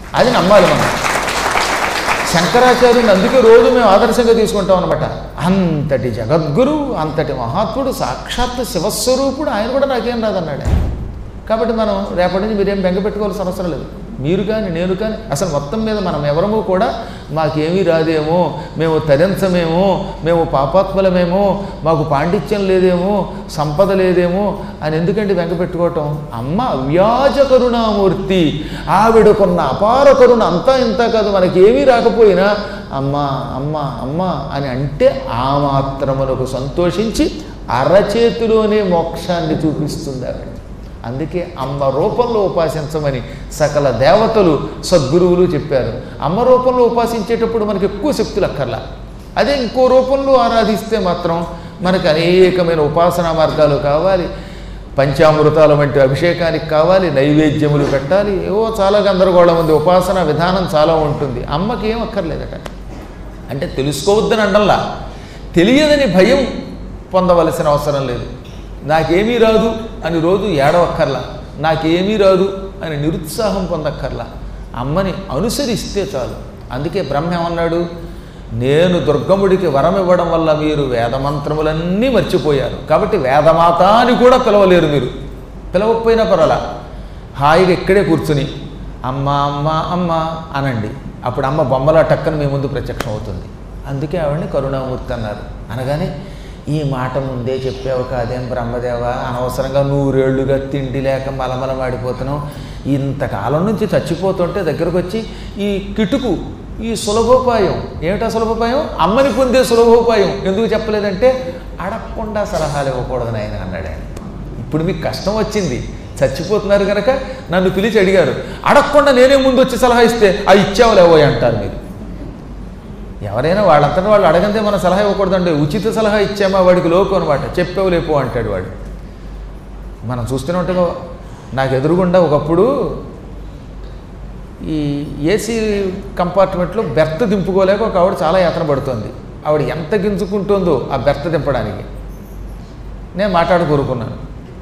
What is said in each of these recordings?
అది నమ్మాలి మనం శంకరాచార్యుని అందుకే రోజు మేము ఆదర్శంగా తీసుకుంటాం అనమాట అంతటి జగద్గురు అంతటి మహాత్ముడు సాక్షాత్ శివస్వరూపుడు ఆయన కూడా నాకేం రాదన్నాడు ఆయన. కాబట్టి మనం రేపటి నుంచి మీరేం బెంగ పెట్టుకోవాల్సిన అవసరం లేదు మీరు కానీ నేను కానీ అసలు మొత్తం మీద మనం ఎవరము కూడా మాకేమీ రాదేమో మేము తరించమేమో మేము పాపాత్మలమేమో మాకు పాండిత్యం లేదేమో సంపద లేదేమో అని ఎందుకంటే బెంగ పెట్టుకోవటం అమ్మ అవ్యాజ కరుణామూర్తి ఆవిడకున్న అపార కరుణ అంతా ఇంత కాదు మనకేమీ రాకపోయినా అమ్మ అమ్మ అమ్మ అని అంటే ఆ మాత్రమునకు సంతోషించి అరచేతిలోనే మోక్షాన్ని చూపిస్తుంది ఆవిడ అందుకే అమ్మ రూపంలో ఉపాసించమని సకల దేవతలు సద్గురువులు చెప్పారు అమ్మ రూపంలో ఉపాసించేటప్పుడు మనకి ఎక్కువ శక్తులు అక్కర్లా అదే ఇంకో రూపంలో ఆరాధిస్తే మాత్రం మనకు అనేకమైన ఉపాసనా మార్గాలు కావాలి పంచామృతాల వంటి అభిషేకానికి కావాలి నైవేద్యములు పెట్టాలి ఏవో చాలా గందరగోళం ఉంది ఉపాసన విధానం చాలా ఉంటుంది అమ్మకి ఏం అక్కర్లేదట అంటే తెలుసుకోవద్దని అండల్లా తెలియదని భయం పొందవలసిన అవసరం లేదు నాకేమీ రాదు అని రోజు ఏడవక్కర్లా నాకేమీ రాదు అని నిరుత్సాహం పొందక్కర్లా అమ్మని అనుసరిస్తే చాలు అందుకే బ్రహ్మ ఏమన్నాడు నేను దుర్గముడికి వరం ఇవ్వడం వల్ల మీరు వేదమంత్రములన్నీ మర్చిపోయారు కాబట్టి వేదమాత అని కూడా పిలవలేరు మీరు పిలవకపోయినా పర్వాలా హాయిగా ఇక్కడే కూర్చుని అమ్మ అమ్మ అమ్మ అనండి అప్పుడు అమ్మ బొమ్మల టక్కన మీ ముందు ప్రత్యక్షం అవుతుంది అందుకే ఆవిడని కరుణామూర్తి అన్నారు అనగానే ఈ మాట ముందే చెప్పావు కాదేం బ్రహ్మదేవ అనవసరంగా నూరేళ్లుగా తిండి లేక మలమల మాడిపోతున్నావు ఇంతకాలం నుంచి చచ్చిపోతుంటే దగ్గరకు వచ్చి ఈ కిటుకు ఈ సులభోపాయం ఏమిటా సులభోపాయం అమ్మని పొందే సులభోపాయం ఎందుకు చెప్పలేదంటే అడగకుండా సలహాలు ఇవ్వకూడదు ఆయన అన్నాడు ఆయన ఇప్పుడు మీకు కష్టం వచ్చింది చచ్చిపోతున్నారు కనుక నన్ను పిలిచి అడిగారు అడగకుండా నేనే ముందు వచ్చి సలహా ఇస్తే ఆ ఇచ్చావులేవో అంటారు మీరు ఎవరైనా వాళ్ళంతటా వాళ్ళు అడగందే మనం సలహా ఇవ్వకూడదండి ఉచిత సలహా ఇచ్చామా వాడికి లోకు అనమాట చెప్పావు లేపో అంటాడు వాడు మనం చూస్తూనే ఉంటే నాకు ఎదురుగుండా ఒకప్పుడు ఈ ఏసీ కంపార్ట్మెంట్లో బెర్త్ దింపుకోలేక ఒక ఆవిడ చాలా యాతన పడుతుంది ఆవిడ ఎంత గింజుకుంటుందో ఆ బెర్త్ దింపడానికి నేను మాట్లాడు కోరుకున్నాను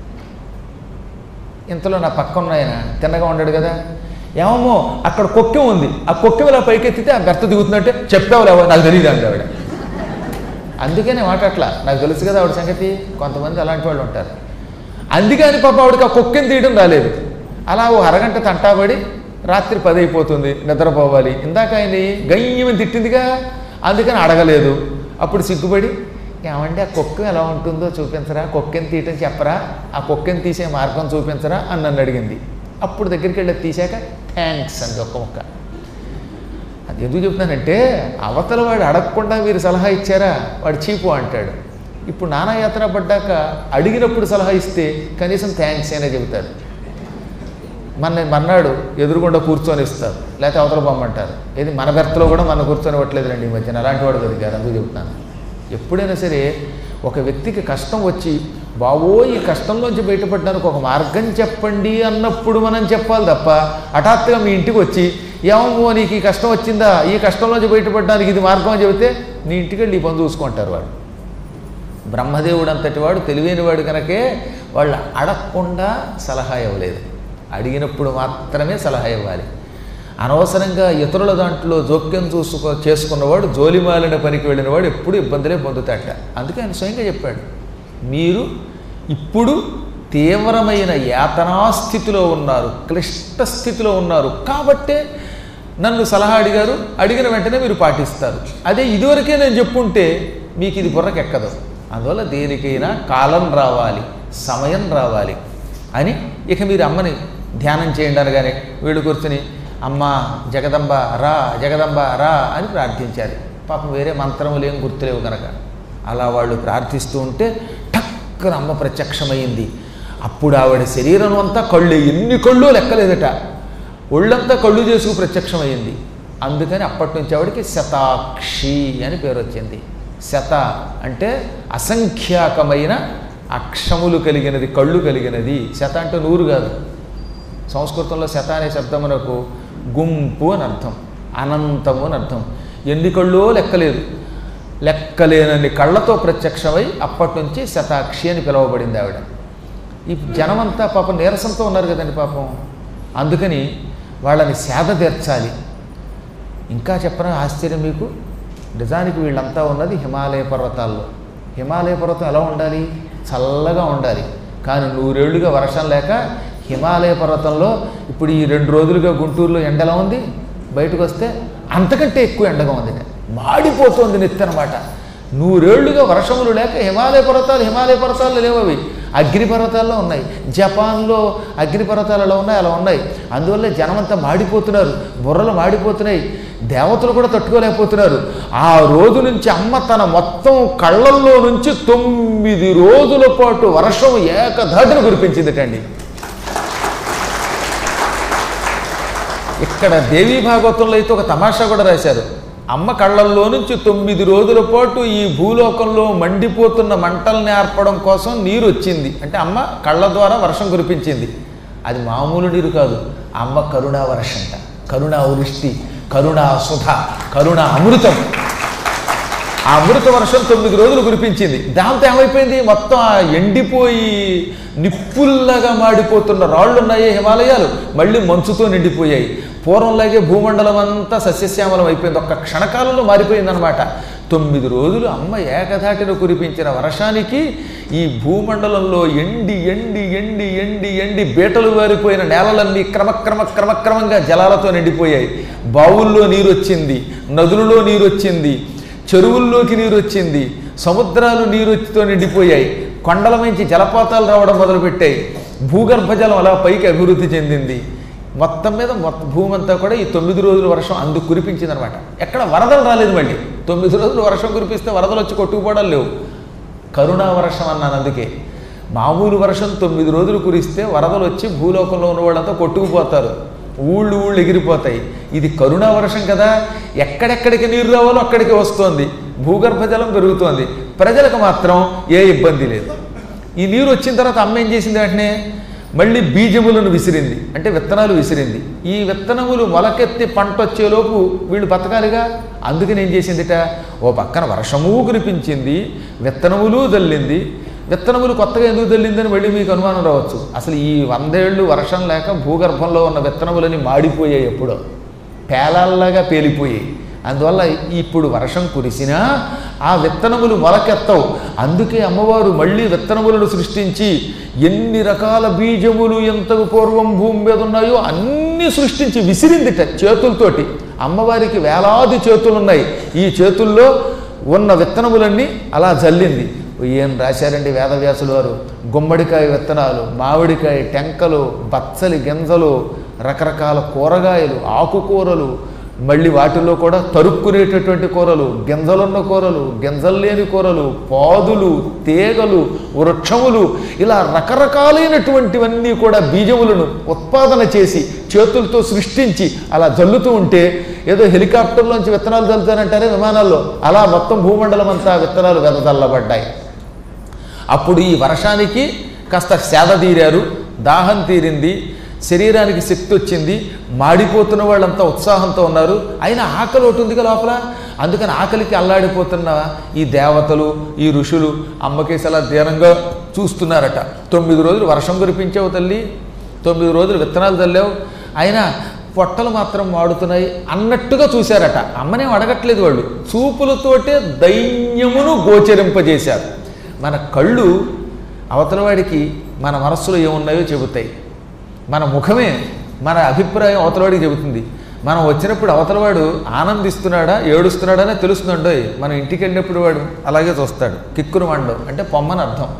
ఇంతలో నా పక్కన ఆయన తిన్నగా ఉన్నాడు కదా ఏమమ్మో అక్కడ కొక్కెం ఉంది ఆ కొక్కెం ఇలా పైకెత్తితే ఆ బెర్త దిగుతున్నట్టే చెప్పావులేవో నాకు తెలియదు అండి ఆవిడ అందుకే నేను మాట్లాడట్లా నాకు తెలుసు కదా ఆవిడ సంగతి కొంతమంది అలాంటి వాళ్ళు ఉంటారు అందుకని పాప ఆవిడకి ఆ కుక్కని తీయడం రాలేదు అలా ఓ అరగంట తంటాబడి రాత్రి పది అయిపోతుంది నిద్రపోవాలి ఇందాక ఆయన్ని గయ్యమని తిట్టిందిగా అందుకని అడగలేదు అప్పుడు సిగ్గుపడి ఏమంటే ఆ కుక్క ఎలా ఉంటుందో చూపించరా కుక్కని తీయటం చెప్పరా ఆ కుక్కని తీసే మార్గం చూపించరా అని నన్ను అడిగింది అప్పుడు దగ్గరికి వెళ్ళి తీసాక థ్యాంక్స్ అంది ఒక్క ముక్క అది ఎందుకు చెప్తున్నానంటే అవతల వాడు అడగకుండా మీరు సలహా ఇచ్చారా వాడు చీపు అంటాడు ఇప్పుడు నానా యాత్ర పడ్డాక అడిగినప్పుడు సలహా ఇస్తే కనీసం థ్యాంక్స్ అయినా చెబుతారు మన మన్నాడు ఎదురుగుండా కూర్చొని ఇస్తారు లేకపోతే అవతల బొమ్మంటారు ఇది మన బెర్తలో కూడా మన కూర్చొని ఇవ్వట్లేదు రండి ఈ మధ్యన అలాంటి వాడు దొరికారు అందుకు చెబుతున్నాను ఎప్పుడైనా సరే ఒక వ్యక్తికి కష్టం వచ్చి బావో ఈ కష్టంలోంచి బయటపడడానికి ఒక మార్గం చెప్పండి అన్నప్పుడు మనం చెప్పాలి తప్ప హఠాత్తుగా మీ ఇంటికి వచ్చి ఏమో నీకు ఈ కష్టం వచ్చిందా ఈ కష్టంలోంచి బయటపడడానికి ఇది మార్గం అని చెబితే నీ ఇంటికి వెళ్ళి ఈ పని చూసుకుంటారు వాడు బ్రహ్మదేవుడు అంతటి వాడు తెలివైన వాడు కనుకే వాళ్ళు అడగకుండా సలహా ఇవ్వలేదు అడిగినప్పుడు మాత్రమే సలహా ఇవ్వాలి అనవసరంగా ఇతరుల దాంట్లో జోక్యం చూసుకో చేసుకున్నవాడు జోలిమాలిన పనికి వెళ్ళినవాడు ఎప్పుడు ఇబ్బందులే పొందుతాట అందుకే ఆయన స్వయంగా చెప్పాడు మీరు ఇప్పుడు తీవ్రమైన యాతనా స్థితిలో ఉన్నారు క్లిష్ట స్థితిలో ఉన్నారు కాబట్టే నన్ను సలహా అడిగారు అడిగిన వెంటనే మీరు పాటిస్తారు అదే ఇదివరకే నేను చెప్పుంటే మీకు ఇది బుర్రకెక్కదు అందువల్ల దేనికైనా కాలం రావాలి సమయం రావాలి అని ఇక మీరు అమ్మని ధ్యానం చేయండి అనగానే వీళ్ళు కూర్చుని అమ్మ జగదంబ రా జగదంబ రా అని ప్రార్థించారు పాపం వేరే మంత్రములు ఏం గుర్తులేవు కనుక అలా వాళ్ళు ప్రార్థిస్తూ ఉంటే టక్కున అమ్మ ప్రత్యక్షమైంది అప్పుడు ఆవిడ శరీరం అంతా కళ్ళు ఎన్ని కళ్ళు లెక్కలేదట ఒళ్ళంతా కళ్ళు చేసుకు ప్రత్యక్షమైంది అందుకని అప్పటి నుంచి ఆవిడకి శతాక్షి అని పేరు వచ్చింది శత అంటే అసంఖ్యాకమైన అక్షములు కలిగినది కళ్ళు కలిగినది శత అంటే నూరు కాదు సంస్కృతంలో శత అనే శబ్దమునకు గుంపు అని అర్థం అనంతము అని అర్థం ఎన్ని కళ్ళో లెక్కలేదు లెక్కలేనన్ని కళ్ళతో ప్రత్యక్షమై అప్పటి నుంచి శతాక్షి అని పిలువబడింది ఆవిడ ఈ జనమంతా పాపం నీరసంతో ఉన్నారు కదండి పాపం అందుకని వాళ్ళని సేద తీర్చాలి ఇంకా చెప్పడం ఆశ్చర్యం మీకు నిజానికి వీళ్ళంతా ఉన్నది హిమాలయ పర్వతాల్లో హిమాలయ పర్వతం ఎలా ఉండాలి చల్లగా ఉండాలి కానీ నూరేళ్లుగా వర్షం లేక హిమాలయ పర్వతంలో ఇప్పుడు ఈ రెండు రోజులుగా గుంటూరులో ఎండ ఎలా ఉంది బయటకు వస్తే అంతకంటే ఎక్కువ ఎండగా ఉంది మాడిపోతుంది నెత్తి అనమాట నూరేళ్లుగా వర్షములు లేక హిమాలయ పర్వతాలు హిమాలయ పర్వతాల్లో లేవు అవి అగ్ని పర్వతాల్లో ఉన్నాయి జపాన్లో అగ్ని పర్వతాలు ఎలా ఉన్నాయి అలా ఉన్నాయి అందువల్ల జనమంతా మాడిపోతున్నారు బుర్రలు మాడిపోతున్నాయి దేవతలు కూడా తట్టుకోలేకపోతున్నారు ఆ రోజు నుంచి అమ్మ తన మొత్తం కళ్ళల్లో నుంచి తొమ్మిది రోజుల పాటు వర్షం ఏకధాటిన కురిపించిందిటండి ఇక్కడ దేవీ భాగవతంలో అయితే ఒక తమాషా కూడా రాశారు అమ్మ కళ్ళల్లో నుంచి తొమ్మిది రోజుల పాటు ఈ భూలోకంలో మండిపోతున్న మంటల్ని ఆర్పడం కోసం నీరు వచ్చింది అంటే అమ్మ కళ్ళ ద్వారా వర్షం కురిపించింది అది మామూలు నీరు కాదు అమ్మ కరుణా వర్షంట కరుణా వృష్టి కరుణా సుధ కరుణ అమృతం ఆ అమృత వర్షం తొమ్మిది రోజులు కురిపించింది దాంతో ఏమైపోయింది మొత్తం ఆ ఎండిపోయి నిప్పుల్లాగా మాడిపోతున్న రాళ్ళు ఉన్నాయే హిమాలయాలు మళ్ళీ మంచుతో నిండిపోయాయి పూర్వంలాగే భూమండలం అంతా సస్యశ్యామలం అయిపోయింది ఒక్క క్షణకాలంలో మారిపోయిందనమాట తొమ్మిది రోజులు అమ్మ ఏకధాటిన కురిపించిన వర్షానికి ఈ భూమండలంలో ఎండి ఎండి ఎండి ఎండి ఎండి బీటలు వారిపోయిన నేలలన్నీ క్రమక్రమ క్రమక్రమంగా జలాలతో నిండిపోయాయి బావుల్లో నీరు వచ్చింది నదులలో నీరు వచ్చింది చెరువుల్లోకి నీరు వచ్చింది సముద్రాలు నీరుతో నిండిపోయాయి కొండల నుంచి జలపాతాలు రావడం మొదలుపెట్టాయి భూగర్భ జలం అలా పైకి అభివృద్ధి చెందింది మొత్తం మీద మొత్తం భూమి అంతా కూడా ఈ తొమ్మిది రోజుల వర్షం అందుకు కురిపించింది అనమాట ఎక్కడ వరదలు రాలేదు మళ్ళీ తొమ్మిది రోజులు వర్షం కురిపిస్తే వరదలు వచ్చి కొట్టుకుపోవడం లేవు కరుణా వర్షం అన్నాను అందుకే మామూలు వర్షం తొమ్మిది రోజులు కురిస్తే వరదలు వచ్చి భూలోకంలో ఉన్న వాళ్ళంతా కొట్టుకుపోతారు ఊళ్ళు ఊళ్ళు ఎగిరిపోతాయి ఇది కరుణా వర్షం కదా ఎక్కడెక్కడికి నీరు రావాలో అక్కడికి వస్తోంది భూగర్భ జలం పెరుగుతోంది ప్రజలకు మాత్రం ఏ ఇబ్బంది లేదు ఈ నీరు వచ్చిన తర్వాత అమ్మ ఏం చేసింది వెంటనే మళ్ళీ బీజములను విసిరింది అంటే విత్తనాలు విసిరింది ఈ విత్తనములు మొలకెత్తి పంట వచ్చేలోపు వీళ్ళు బతకాలిగా అందుకని ఏం చేసిందిట ఓ పక్కన వర్షము కురిపించింది విత్తనములు దల్లింది విత్తనములు కొత్తగా ఎందుకు దల్లిందని మళ్ళీ మీకు అనుమానం రావచ్చు అసలు ఈ వందేళ్ళు వర్షం లేక భూగర్భంలో ఉన్న విత్తనములని మాడిపోయాయి ఎప్పుడో పేలాల్లాగా పేలిపోయాయి అందువల్ల ఇప్పుడు వర్షం కురిసినా ఆ విత్తనములు మొలకెత్తవు అందుకే అమ్మవారు మళ్ళీ విత్తనములను సృష్టించి ఎన్ని రకాల బీజములు ఎంతకు పూర్వం భూమి మీద ఉన్నాయో అన్నీ సృష్టించి విసిరిందిట చేతులతోటి అమ్మవారికి వేలాది చేతులు ఉన్నాయి ఈ చేతుల్లో ఉన్న విత్తనములన్నీ అలా జల్లింది ఏం రాశారండి వేదవ్యాసులు వారు గుమ్మడికాయ విత్తనాలు మామిడికాయ టెంకలు బచ్చలి గింజలు రకరకాల కూరగాయలు ఆకుకూరలు మళ్ళీ వాటిల్లో కూడా తరుక్కునేటటువంటి కూరలు గింజలున్న కూరలు గింజలు లేని కూరలు పాదులు తీగలు వృక్షములు ఇలా రకరకాలైనటువంటివన్నీ కూడా బీజములను ఉత్పాదన చేసి చేతులతో సృష్టించి అలా జల్లుతూ ఉంటే ఏదో హెలికాప్టర్లోంచి విత్తనాలు చల్లుతానంటారే విమానాల్లో అలా మొత్తం భూమండలం అంతా విత్తనాలు వెదజల్లబడ్డాయి అప్పుడు ఈ వర్షానికి కాస్త సేద తీరారు దాహం తీరింది శరీరానికి శక్తి వచ్చింది మాడిపోతున్న వాళ్ళంతా ఉత్సాహంతో ఉన్నారు అయినా ఆకలి ఒకటి ఉంది లోపల అందుకని ఆకలికి అల్లాడిపోతున్న ఈ దేవతలు ఈ ఋషులు అమ్మకేసి అలా దీనంగా చూస్తున్నారట తొమ్మిది రోజులు వర్షం కురిపించావు తల్లి తొమ్మిది రోజులు విత్తనాలు చల్లావు అయినా పొట్టలు మాత్రం మాడుతున్నాయి అన్నట్టుగా చూశారట అమ్మనేం అడగట్లేదు వాళ్ళు చూపులతోటే దైన్యమును గోచరింపజేశారు మన కళ్ళు అవతలవాడికి మన మనస్సులో ఏమున్నాయో చెబుతాయి మన ముఖమే మన అభిప్రాయం అవతలవాడికి చెబుతుంది మనం వచ్చినప్పుడు అవతలవాడు ఆనందిస్తున్నాడా ఏడుస్తున్నాడా అని తెలుస్తుందండో మనం ఇంటికి వెళ్ళినప్పుడు వాడు అలాగే చూస్తాడు కిక్కురు మండవు అంటే పొమ్మని అర్థం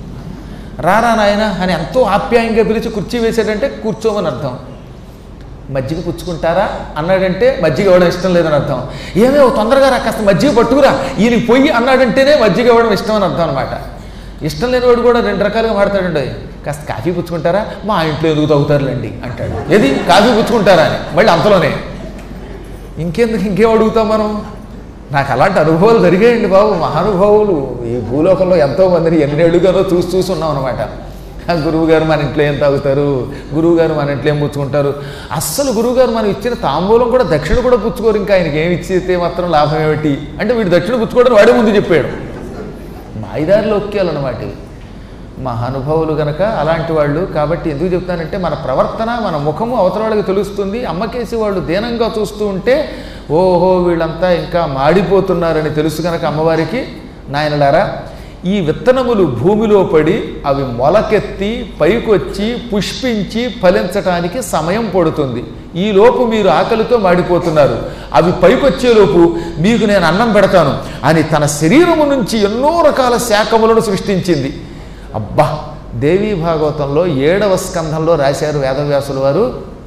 రారా నాయన అని ఎంతో ఆప్యాయంగా పిలిచి కుర్చీ వేసాడంటే కూర్చోమని అర్థం మజ్జిగ పుచ్చుకుంటారా అన్నాడంటే మజ్జిగ ఇవ్వడం ఇష్టం లేదని అర్థం ఏమో తొందరగా రా కాస్త మజ్జిగ పట్టుకురా ఈయన పొయ్యి అన్నాడంటేనే మజ్జిగ ఇవ్వడం ఇష్టం అని అర్థం అనమాట ఇష్టం లేనివాడు కూడా రెండు రకాలుగా మాడతాడండి కాస్త కాఫీ పుచ్చుకుంటారా మా ఇంట్లో ఎందుకు తగ్గుతారులేండి అంటాడు ఏది కాఫీ పుచ్చుకుంటారా అని మళ్ళీ అంతలోనే ఇంకెందుకు ఇంకేం అడుగుతాం మనం నాకు అలాంటి అనుభవాలు జరిగాయండి బాబు మహానుభావులు ఈ భూలోకంలో ఎంతో మందిని ఎన్నేళ్ళుగానో చూసి చూసి ఉన్నాం అనమాట గురువుగారు మన ఇంట్లో ఏం తాగుతారు గురువుగారు మన ఇంట్లో ఏం పుచ్చుకుంటారు అస్సలు గురువుగారు మనం ఇచ్చిన తాంబూలం కూడా దక్షిణ కూడా పుచ్చుకోరు ఇంకా ఆయనకి ఏమి ఇచ్చితే మాత్రం లాభం ఏమిటి అంటే వీడు దక్షిణ పుచ్చుకోవడం వాడే ముందు చెప్పాడు మాయిదారిలో ఒక్కేయాలన్నమాట ఇవి మహానుభావులు గనక అలాంటి వాళ్ళు కాబట్టి ఎందుకు చెప్తానంటే మన ప్రవర్తన మన ముఖము అవతల వాళ్ళకి తెలుస్తుంది అమ్మకేసి వాళ్ళు దీనంగా చూస్తూ ఉంటే ఓహో వీళ్ళంతా ఇంకా మాడిపోతున్నారని తెలుసు కనుక అమ్మవారికి నాయనలారా ఈ విత్తనములు భూమిలో పడి అవి మొలకెత్తి పైకొచ్చి పుష్పించి ఫలించటానికి సమయం పడుతుంది ఈ లోపు మీరు ఆకలితో మాడిపోతున్నారు అవి పైకొచ్చేలోపు మీకు నేను అన్నం పెడతాను అని తన శరీరము నుంచి ఎన్నో రకాల శాఖములను సృష్టించింది అబ్బా దేవీ భాగవతంలో ఏడవ స్కంధంలో రాశారు వేదవ్యాసుల వారు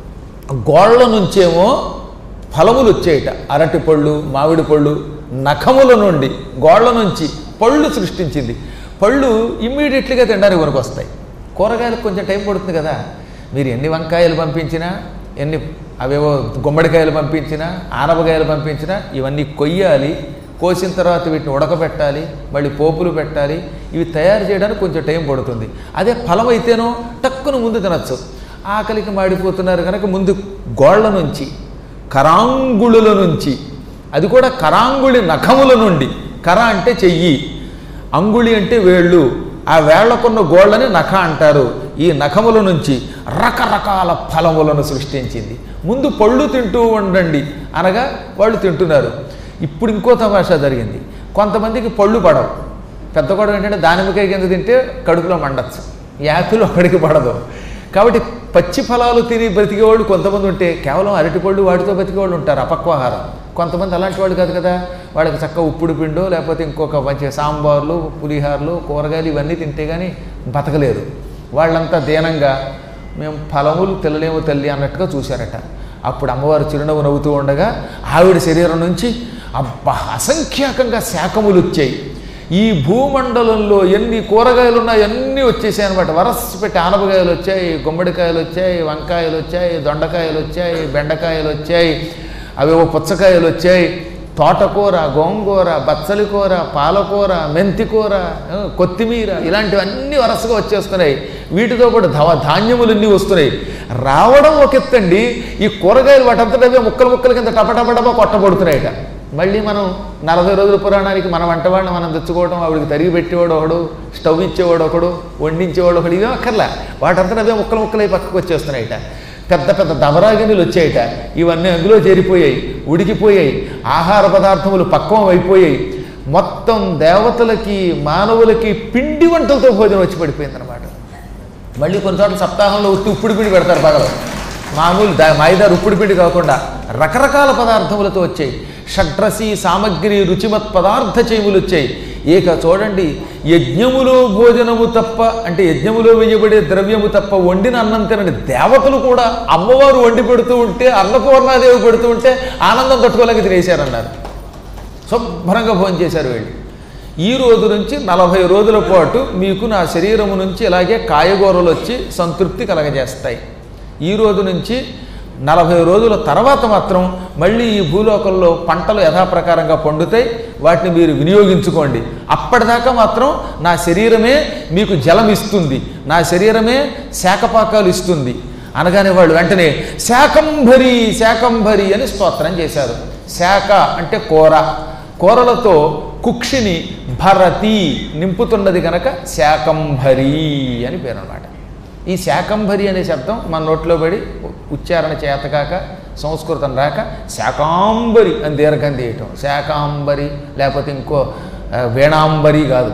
గోళ్ల నుంచేమో ఫలములు వచ్చేయట అరటి పళ్ళు మామిడి పళ్ళు నఖముల నుండి గోళ్ల నుంచి పళ్ళు సృష్టించింది పళ్ళు ఇమ్మీడియట్లీగా తినడానికి వరకు వస్తాయి కూరగాయలకు కొంచెం టైం పడుతుంది కదా మీరు ఎన్ని వంకాయలు పంపించినా ఎన్ని అవేవో గుమ్మడికాయలు పంపించినా ఆనపకాయలు పంపించినా ఇవన్నీ కొయ్యాలి కోసిన తర్వాత వీటిని ఉడకబెట్టాలి మళ్ళీ పోపులు పెట్టాలి ఇవి తయారు చేయడానికి కొంచెం టైం పడుతుంది అదే ఫలం అయితేనో టక్కున ముందు తినచ్చు ఆకలికి మాడిపోతున్నారు కనుక ముందు గోళ్ల నుంచి కరాంగుళుల నుంచి అది కూడా కరాంగుళి నఖముల నుండి కర అంటే చెయ్యి అంగుళి అంటే వేళ్ళు ఆ వేళ్లకున్న గోళ్ళని నఖ అంటారు ఈ నఖముల నుంచి రకరకాల ఫలములను సృష్టించింది ముందు పళ్ళు తింటూ ఉండండి అనగా వాళ్ళు తింటున్నారు ఇప్పుడు ఇంకో తమాషా జరిగింది కొంతమందికి పళ్ళు పడవు పెద్ద గొడవ ఏంటంటే దానిమ్మకాయ కింద తింటే కడుపులో మండచ్చు యాపిల్ ఒకడికి పడదు కాబట్టి పచ్చి ఫలాలు తిని బ్రతికేవాళ్ళు కొంతమంది ఉంటే కేవలం అరటిపళ్ళు వాటితో బతికేవాళ్ళు ఉంటారు అపక్వాహారం కొంతమంది అలాంటి వాళ్ళు కాదు కదా వాళ్ళకి చక్క ఉప్పుడు పిండో లేకపోతే ఇంకొక మంచి సాంబార్లు పులిహార్లు కూరగాయలు ఇవన్నీ తింటే కానీ బతకలేరు వాళ్ళంతా దీనంగా మేము ఫలములు తినలేము తల్లి అన్నట్టుగా చూశారట అప్పుడు అమ్మవారు చిరునవ్వు నవ్వుతూ ఉండగా ఆవిడ శరీరం నుంచి అబ్బా అసంఖ్యాకంగా శాఖములు వచ్చాయి ఈ భూమండలంలో ఎన్ని కూరగాయలు ఉన్నాయి అన్నీ వచ్చేసాయి అనమాట వరస పెట్టి ఆనపకాయలు వచ్చాయి గుమ్మడికాయలు వచ్చాయి వంకాయలు వచ్చాయి దొండకాయలు వచ్చాయి బెండకాయలు వచ్చాయి అవేవో పుచ్చకాయలు వచ్చాయి తోటకూర గోంగూర బచ్చలి కూర పాలకూర మెంతికూర ఆ, కొత్తిమీర ఇలాంటివన్నీ వరసగా వచ్చేస్తున్నాయి వీటితో పాటు ధవ ధాన్యములన్నీ వస్తున్నాయి రావడం ఒక ఎత్తండి ఈ కూరగాయలు వాటంతటవే ముక్కలు ముక్కల కింద టపటపటప కొట్టబడుతున్నాయట మళ్ళీ మనం నలభై రోజుల పురాణానికి మన వంటవాడిని మనం తెచ్చుకోవడం ఆవిడికి తరిగి పెట్టేవాడు ఒకడు స్టవ్ ఇచ్చేవాడు ఒకడు వండించేవాడు ఒకడు ఇవే అక్కర్లా వాటంతట అవే ముక్కలు ముక్కలై పక్కకు వచ్చేస్తున్నాయట పెద్ద పెద్ద దబరాగినులు వచ్చాయట ఇవన్నీ అందులో చేరిపోయాయి ఉడికిపోయాయి ఆహార పదార్థములు పక్వం అయిపోయాయి మొత్తం దేవతలకి మానవులకి పిండి వంటలతో భోజనం వచ్చి పడిపోయిందనమాట మళ్ళీ కొన్నిసార్లు సప్తాహంలో ఉత్తి ఉప్పుడు పిండి పెడతారు పగలు మామూలు దా మైదారు ఉప్పుడు పిండి కాకుండా రకరకాల పదార్థములతో వచ్చాయి షడ్రసి సామగ్రి రుచిమత్ పదార్థ చేములు వచ్చాయి ఇక చూడండి యజ్ఞములో భోజనము తప్ప అంటే యజ్ఞములో వేయబడే ద్రవ్యము తప్ప వండిన అన్నం తినని దేవతలు కూడా అమ్మవారు వండి పెడుతూ ఉంటే అన్నపూర్ణాదేవి పెడుతూ ఉంటే ఆనందం తట్టుకోలేక తినేశారన్నారు శుభ్రంగా భోజనం చేశారు వీళ్ళు ఈ రోజు నుంచి నలభై రోజుల పాటు మీకు నా శరీరము నుంచి ఇలాగే కాయగూరలు వచ్చి సంతృప్తి కలగజేస్తాయి ఈ రోజు నుంచి నలభై రోజుల తర్వాత మాత్రం మళ్ళీ ఈ భూలోకంలో పంటలు యథాప్రకారంగా పండుతాయి వాటిని మీరు వినియోగించుకోండి అప్పటిదాకా మాత్రం నా శరీరమే మీకు జలం ఇస్తుంది నా శరీరమే శాఖపాకాలు ఇస్తుంది అనగానే వాళ్ళు వెంటనే శాకంభరి శాకంభరి అని స్తోత్రం చేశారు శాఖ అంటే కూర కూరలతో కుక్షిని భరతి నింపుతున్నది గనక శాకంభరి అని పేరు అన్నమాట ఈ శాకంభరి అనే శబ్దం మన నోట్లో పడి ఉచ్చారణ చేతకాక సంస్కృతం రాక శాకాంబరి అని దీర్ఘం తీయటం శాకాంబరి లేకపోతే ఇంకో ఆ, వీణాంబరి కాదు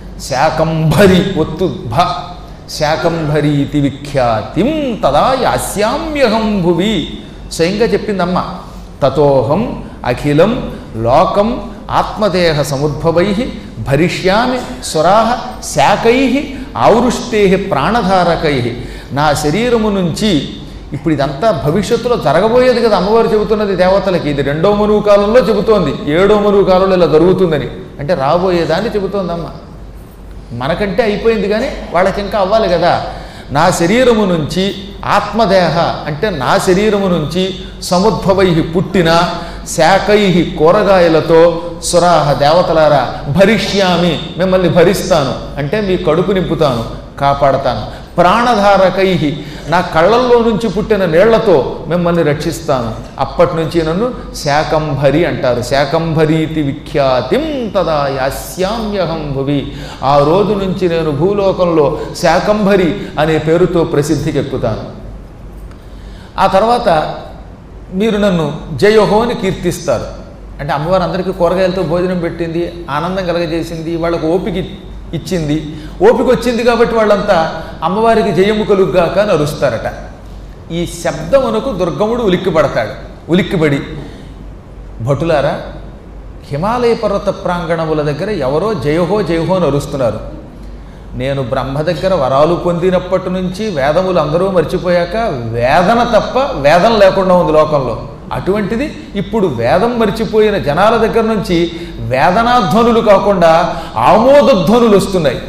శాకంభరి ఒత్తు భ శాకంభరి ఇది విఖ్యాతిం తదా యాస్యామ్యహం భువి స్వయంగా చెప్పిందమ్మ తతోహం అఖిలం లోకం ఆత్మదేహ సముద్భవై భరిష్యామి సురాహ శాకై ఆవృష్టే ప్రాణధారకై నా శరీరము నుంచి ఇప్పుడు ఇదంతా భవిష్యత్తులో జరగబోయేది కదా అమ్మవారు చెబుతున్నది దేవతలకి ఇది రెండో మరువు కాలంలో చెబుతోంది ఏడో మరువు కాలంలో ఇలా జరుగుతుందని అంటే రాబోయేదాన్ని చెబుతోందమ్మ మనకంటే అయిపోయింది కానీ వాళ్ళకి ఇంకా అవ్వాలి కదా నా శరీరము నుంచి ఆత్మదేహ అంటే నా శరీరము నుంచి సముద్భవై పుట్టిన శాకై కూరగాయలతో సురాహ దేవతలారా భరిష్యామి మిమ్మల్ని భరిస్తాను అంటే మీ కడుపు నింపుతాను కాపాడతాను ప్రాణధారకై నా కళ్ళల్లో నుంచి పుట్టిన నీళ్లతో మిమ్మల్ని రక్షిస్తాను అప్పటి నుంచి నన్ను శాకంభరి అంటారు శాకంభరీతి విఖ్యాతిం తదా యాస్యామ్యహం భువి ఆ రోజు నుంచి నేను భూలోకంలో శాకంభరి అనే పేరుతో ప్రసిద్ధికి ఎక్కుతాను ఆ తర్వాత మీరు నన్ను జయోహో అని కీర్తిస్తారు అంటే అమ్మవారు అందరికీ కూరగాయలతో భోజనం పెట్టింది ఆనందం కలగజేసింది వాళ్ళకు ఓపిక ఇచ్చింది ఓపిక వచ్చింది కాబట్టి వాళ్ళంతా అమ్మవారికి జయము కలుగ్గాక అని అరుస్తారట ఈ శబ్దమునకు దుర్గముడు ఉలిక్కిపడతాడు ఉలిక్కిపడి భటులారా హిమాలయ పర్వత ప్రాంగణముల దగ్గర ఎవరో జయహో జయహో అని అరుస్తున్నారు నేను బ్రహ్మ దగ్గర వరాలు పొందినప్పటి నుంచి వేదములు అందరూ మర్చిపోయాక వేదన తప్ప వేదన లేకుండా ఉంది లోకంలో అటువంటిది ఇప్పుడు వేదం మర్చిపోయిన జనాల దగ్గర నుంచి వేదనాధ్వనులు కాకుండా ఆమోదధ్వనులు వస్తున్నాయి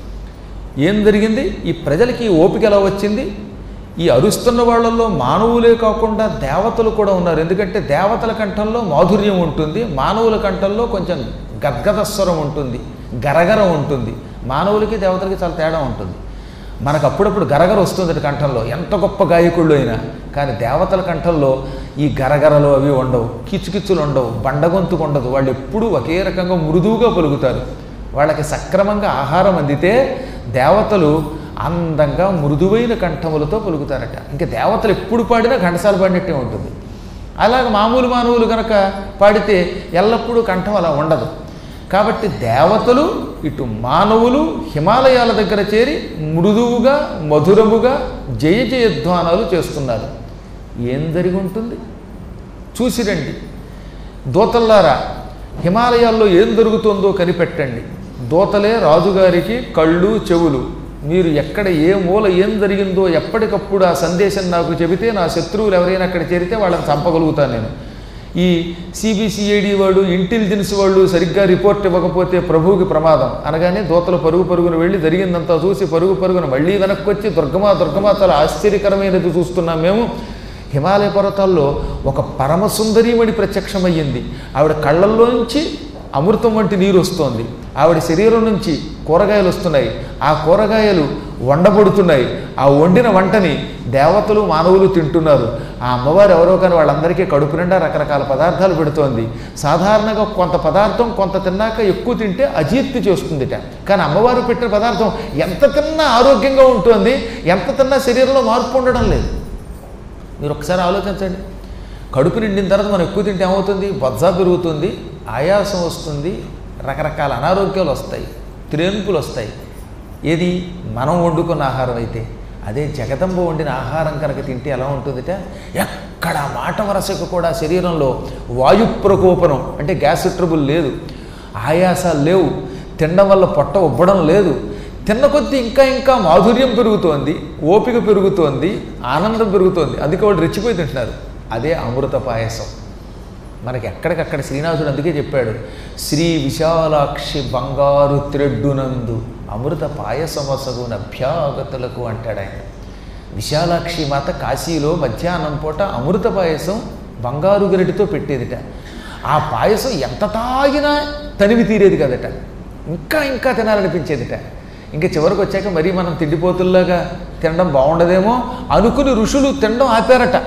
ఏం జరిగింది ఈ ప్రజలకి ఈ ఓపిక ఎలా వచ్చింది ఈ అరుస్తున్న వాళ్ళల్లో మానవులే కాకుండా దేవతలు కూడా ఉన్నారు ఎందుకంటే దేవతల కంఠంలో మాధుర్యం ఉంటుంది మానవుల కంఠంలో కొంచెం గద్గదస్వరం ఉంటుంది గరగరం ఉంటుంది మానవులకి దేవతలకి చాలా తేడా ఉంటుంది మనకు అప్పుడప్పుడు గరగర వస్తుంది కంఠంలో ఎంత గొప్ప గాయకుళ్ళు అయినా కానీ దేవతల కంఠంలో ఈ గరగరలు అవి ఉండవు కిచుకిచ్చులు ఉండవు బండగొంతుకు ఉండదు వాళ్ళు ఎప్పుడూ ఒకే రకంగా మృదువుగా పలుకుతారు వాళ్ళకి సక్రమంగా ఆహారం అందితే దేవతలు అందంగా మృదువైన కంఠములతో పలుకుతారట ఇంకా దేవతలు ఎప్పుడు పాడినా ఘంటసాల పాడినట్టే ఉంటుంది అలాగ మామూలు మానవులు కనుక పాడితే ఎల్లప్పుడూ కంఠం అలా ఉండదు కాబట్టి దేవతలు ఇటు మానవులు హిమాలయాల దగ్గర చేరి మృదువుగా మధురముగా జయ జయధ్వానాలు చేస్తున్నారు ఏం జరిగి ఉంటుంది చూసిరండి దూతల్లారా హిమాలయాల్లో ఏం జరుగుతుందో కనిపెట్టండి దూతలే రాజుగారికి కళ్ళు చెవులు మీరు ఎక్కడ ఏ మూల ఏం జరిగిందో ఎప్పటికప్పుడు ఆ సందేశం నాకు చెబితే నా శత్రువులు ఎవరైనా అక్కడ చేరితే వాళ్ళని చంపగలుగుతాను నేను ఈ సిబిసిఐడి వాళ్ళు ఇంటెలిజెన్స్ వాళ్ళు సరిగ్గా రిపోర్ట్ ఇవ్వకపోతే ప్రభువుకి ప్రమాదం అనగానే దూతలు పరుగు పరుగున వెళ్ళి జరిగిందంతా చూసి పరుగు పరుగున మళ్ళీ వెనక్కి వచ్చి దుర్గమా దుర్గమా చాలా ఆశ్చర్యకరమైనది చూస్తున్నాం మేము హిమాలయ పర్వతాల్లో ఒక పరమసుందరీమణి ప్రత్యక్షమయ్యింది ఆవిడ కళ్ళల్లోంచి అమృతం వంటి నీరు వస్తోంది ఆవిడ శరీరం నుంచి కూరగాయలు వస్తున్నాయి ఆ కూరగాయలు వండబడుతున్నాయి ఆ వండిన వంటని దేవతలు మానవులు తింటున్నారు ఆ అమ్మవారు ఎవరో కానీ వాళ్ళందరికీ కడుపు నిండా రకరకాల పదార్థాలు పెడుతోంది సాధారణంగా కొంత పదార్థం కొంత తిన్నాక ఎక్కువ తింటే అజీర్తి చేస్తుందిట కానీ అమ్మవారు పెట్టిన పదార్థం ఎంత తిన్నా ఆరోగ్యంగా ఉంటుంది ఎంత తిన్నా శరీరంలో మార్పు ఉండడం లేదు మీరు ఒకసారి ఆలోచించండి కడుపు నిండిన తర్వాత మనం ఎక్కువ తింటే ఏమవుతుంది బొజ్జ పెరుగుతుంది ఆయాసం వస్తుంది రకరకాల అనారోగ్యాలు వస్తాయి త్రేన్పులు వస్తాయి ఏది మనం వండుకున్న ఆహారం అయితే అదే జగదంబ వండిన ఆహారం కనుక తింటే ఎలా ఉంటుందిట ఎక్కడ మాట వరసకు కూడా శరీరంలో వాయు ప్రకోపనం అంటే గ్యాస్ ట్రబుల్ లేదు ఆయాసాలు లేవు తినడం వల్ల పొట్ట ఉబ్బడం లేదు తిన్న కొద్దీ ఇంకా ఇంకా మాధుర్యం పెరుగుతోంది ఓపిక పెరుగుతోంది ఆనందం పెరుగుతోంది అందుకే వాళ్ళు రెచ్చిపోయి తింటున్నారు అదే అమృత పాయసం మనకి ఎక్కడికక్కడ శ్రీనివాసుడు అందుకే చెప్పాడు శ్రీ విశాలాక్షి బంగారు త్రెడ్డునందు అమృత పాయసమసగున అభ్యాగతులకు అంటాడు ఆయన విశాలాక్షి మాత కాశీలో మధ్యాహ్నం పూట అమృత పాయసం బంగారు గరిటితో పెట్టేదిట ఆ పాయసం ఎంత తాగినా తనివి తీరేది కదట ఇంకా ఇంకా తినాలనిపించేదిట ఇంకా చివరికి వచ్చాక మరీ మనం తిండిపోతుల్లాగా తినడం బాగుండదేమో అనుకుని ఋషులు తినడం ఆపారట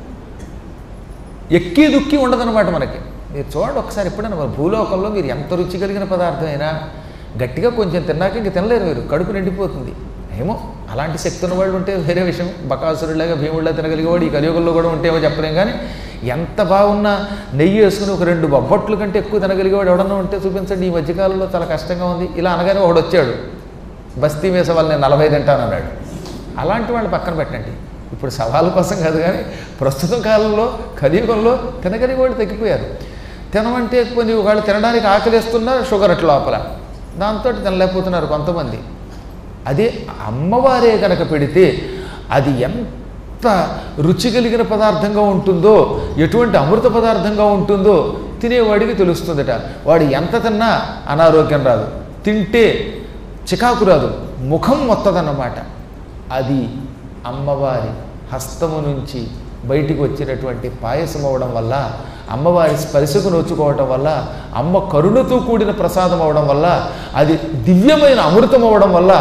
ఎక్కి దుక్కి ఉండదన్నమాట మనకి మీరు చూడండి ఒకసారి ఎప్పుడైనా మన భూలోకంలో మీరు ఎంత రుచి కలిగిన పదార్థమైనా గట్టిగా కొంచెం తిన్నాక ఇంక తినలేరు మీరు కడుపు నిండిపోతుంది ఏమో అలాంటి శక్తి ఉన్న వాళ్ళు ఉంటే వేరే విషయం బకాసురులాగా భీముడిలా తినగలిగేవాడు ఈ కలియుగంలో కూడా ఉంటేమో చెప్పలేం కానీ ఎంత బాగున్నా నెయ్యి వేసుకుని ఒక రెండు బొబ్బట్లు కంటే ఎక్కువ తినగలిగేవాడు ఎవడన్నా ఉంటే చూపించండి ఈ మధ్యకాలంలో చాలా కష్టంగా ఉంది ఇలా అనగానే ఒకడు వచ్చాడు బస్తీ వేసే వాళ్ళు నేను నలభై తింటాను అన్నాడు అలాంటి వాళ్ళు పక్కన పెట్టండి ఇప్పుడు సవాలు కోసం కాదు కానీ ప్రస్తుతం కాలంలో కలియుగంలో తినగలిగే వాళ్ళు తగ్గిపోయారు తినమంటే కొన్ని వాళ్ళు తినడానికి ఆకలిస్తున్నా షుగర్ అట్లా లోపల దాంతో తినలేకపోతున్నారు కొంతమంది అదే అమ్మవారే కనుక పెడితే అది ఎంత రుచి కలిగిన పదార్థంగా ఉంటుందో ఎటువంటి అమృత పదార్థంగా ఉంటుందో తినేవాడికి తెలుస్తుందట వాడు ఎంత తిన్నా అనారోగ్యం రాదు తింటే చికాకు రాదు ముఖం మొత్తదన్నమాట అది అమ్మవారి హస్తము నుంచి బయటికి వచ్చినటువంటి పాయసం అవ్వడం వల్ల అమ్మవారి స్పర్శకు నోచుకోవటం వల్ల అమ్మ కరుణతో కూడిన ప్రసాదం అవ్వడం వల్ల అది దివ్యమైన అమృతం అవ్వడం వల్ల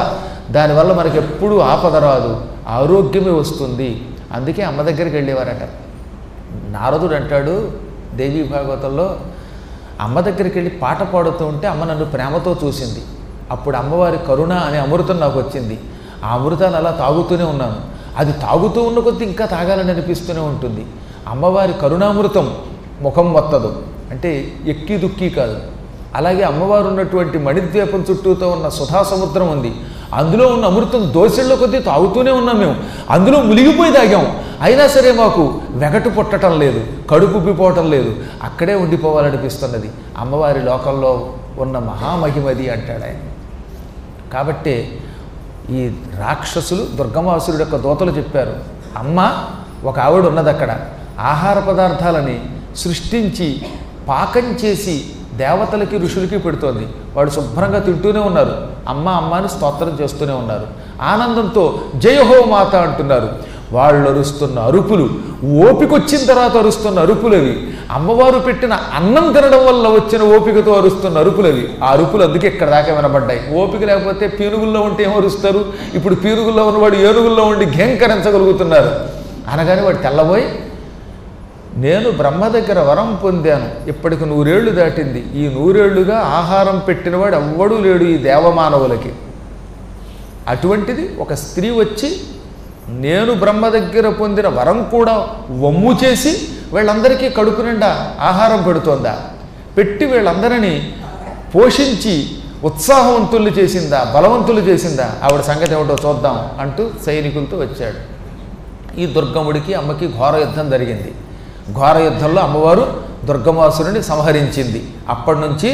దానివల్ల మనకి ఎప్పుడూ ఆపద రాదు ఆరోగ్యమే వస్తుంది అందుకే అమ్మ దగ్గరికి వెళ్ళేవారట నారదుడు అంటాడు దేవీ భాగవతంలో అమ్మ దగ్గరికి వెళ్ళి పాట పాడుతూ ఉంటే అమ్మ నన్ను ప్రేమతో చూసింది అప్పుడు అమ్మవారి కరుణ అనే అమృతం నాకు వచ్చింది ఆ అమృతాన్ని అలా తాగుతూనే ఉన్నాను అది తాగుతూ ఉన్న కొద్దీ ఇంకా తాగాలని అనిపిస్తూనే ఉంటుంది అమ్మవారి కరుణామృతం ముఖం వత్తదు అంటే ఎక్కి దుక్కి కాదు అలాగే అమ్మవారు ఉన్నటువంటి మణిద్వీపం చుట్టూతో ఉన్న సుధా సముద్రం ఉంది అందులో ఉన్న అమృతం దోశళ్ళ కొద్దీ తాగుతూనే ఉన్నాం మేము అందులో మునిగిపోయి తాగాం అయినా సరే మాకు వెగటు పుట్టడం లేదు కడుపు ఉబ్బిపోవటం లేదు అక్కడే ఉండిపోవాలనిపిస్తున్నది అమ్మవారి లోకంలో ఉన్న మహామహిమది అంటాడు ఆయన కాబట్టే ఈ రాక్షసులు దుర్గమాసురుడు యొక్క దోతలు చెప్పారు అమ్మ ఒక ఆవిడ ఉన్నది అక్కడ ఆహార పదార్థాలని సృష్టించి పాకం చేసి దేవతలకి ఋషులకి పెడుతోంది వాడు శుభ్రంగా తింటూనే ఉన్నారు అమ్మ అమ్మ అని స్తోత్రం చేస్తూనే ఉన్నారు ఆనందంతో జయహో మాత అంటున్నారు వాళ్ళు అరుస్తున్న అరుపులు ఓపికొచ్చిన తర్వాత అరుస్తున్న అరుపులవి అమ్మవారు పెట్టిన అన్నం తినడం వల్ల వచ్చిన ఓపికతో అరుస్తున్న అరుపులవి ఆ అరుపులు అందుకే ఇక్కడ దాకా వినబడ్డాయి ఓపిక లేకపోతే పీనుగుల్లో ఉంటే ఏం అరుస్తారు ఇప్పుడు పీనుగుల్లో ఉన్నవాడు ఏనుగుల్లో ఉండి ఘేంకరించగలుగుతున్నారు అనగానే వాడు తెల్లబోయి నేను బ్రహ్మ దగ్గర వరం పొందాను ఇప్పటికి నూరేళ్లు దాటింది ఈ నూరేళ్లుగా ఆహారం పెట్టినవాడు ఎవ్వడూ లేడు ఈ దేవమానవులకి అటువంటిది ఒక స్త్రీ వచ్చి నేను బ్రహ్మ దగ్గర పొందిన వరం కూడా వమ్ము చేసి వీళ్ళందరికీ కడుపు నిండా ఆహారం పెడుతోందా పెట్టి వీళ్ళందరినీ పోషించి ఉత్సాహవంతులు చేసిందా బలవంతులు చేసిందా ఆవిడ సంగతి ఏమిటో చూద్దాం అంటూ సైనికులతో వచ్చాడు ఈ దుర్గముడికి అమ్మకి ఘోర యుద్ధం జరిగింది ఘోర యుద్ధంలో అమ్మవారు దుర్గమాసురుని సంహరించింది అప్పటి నుంచి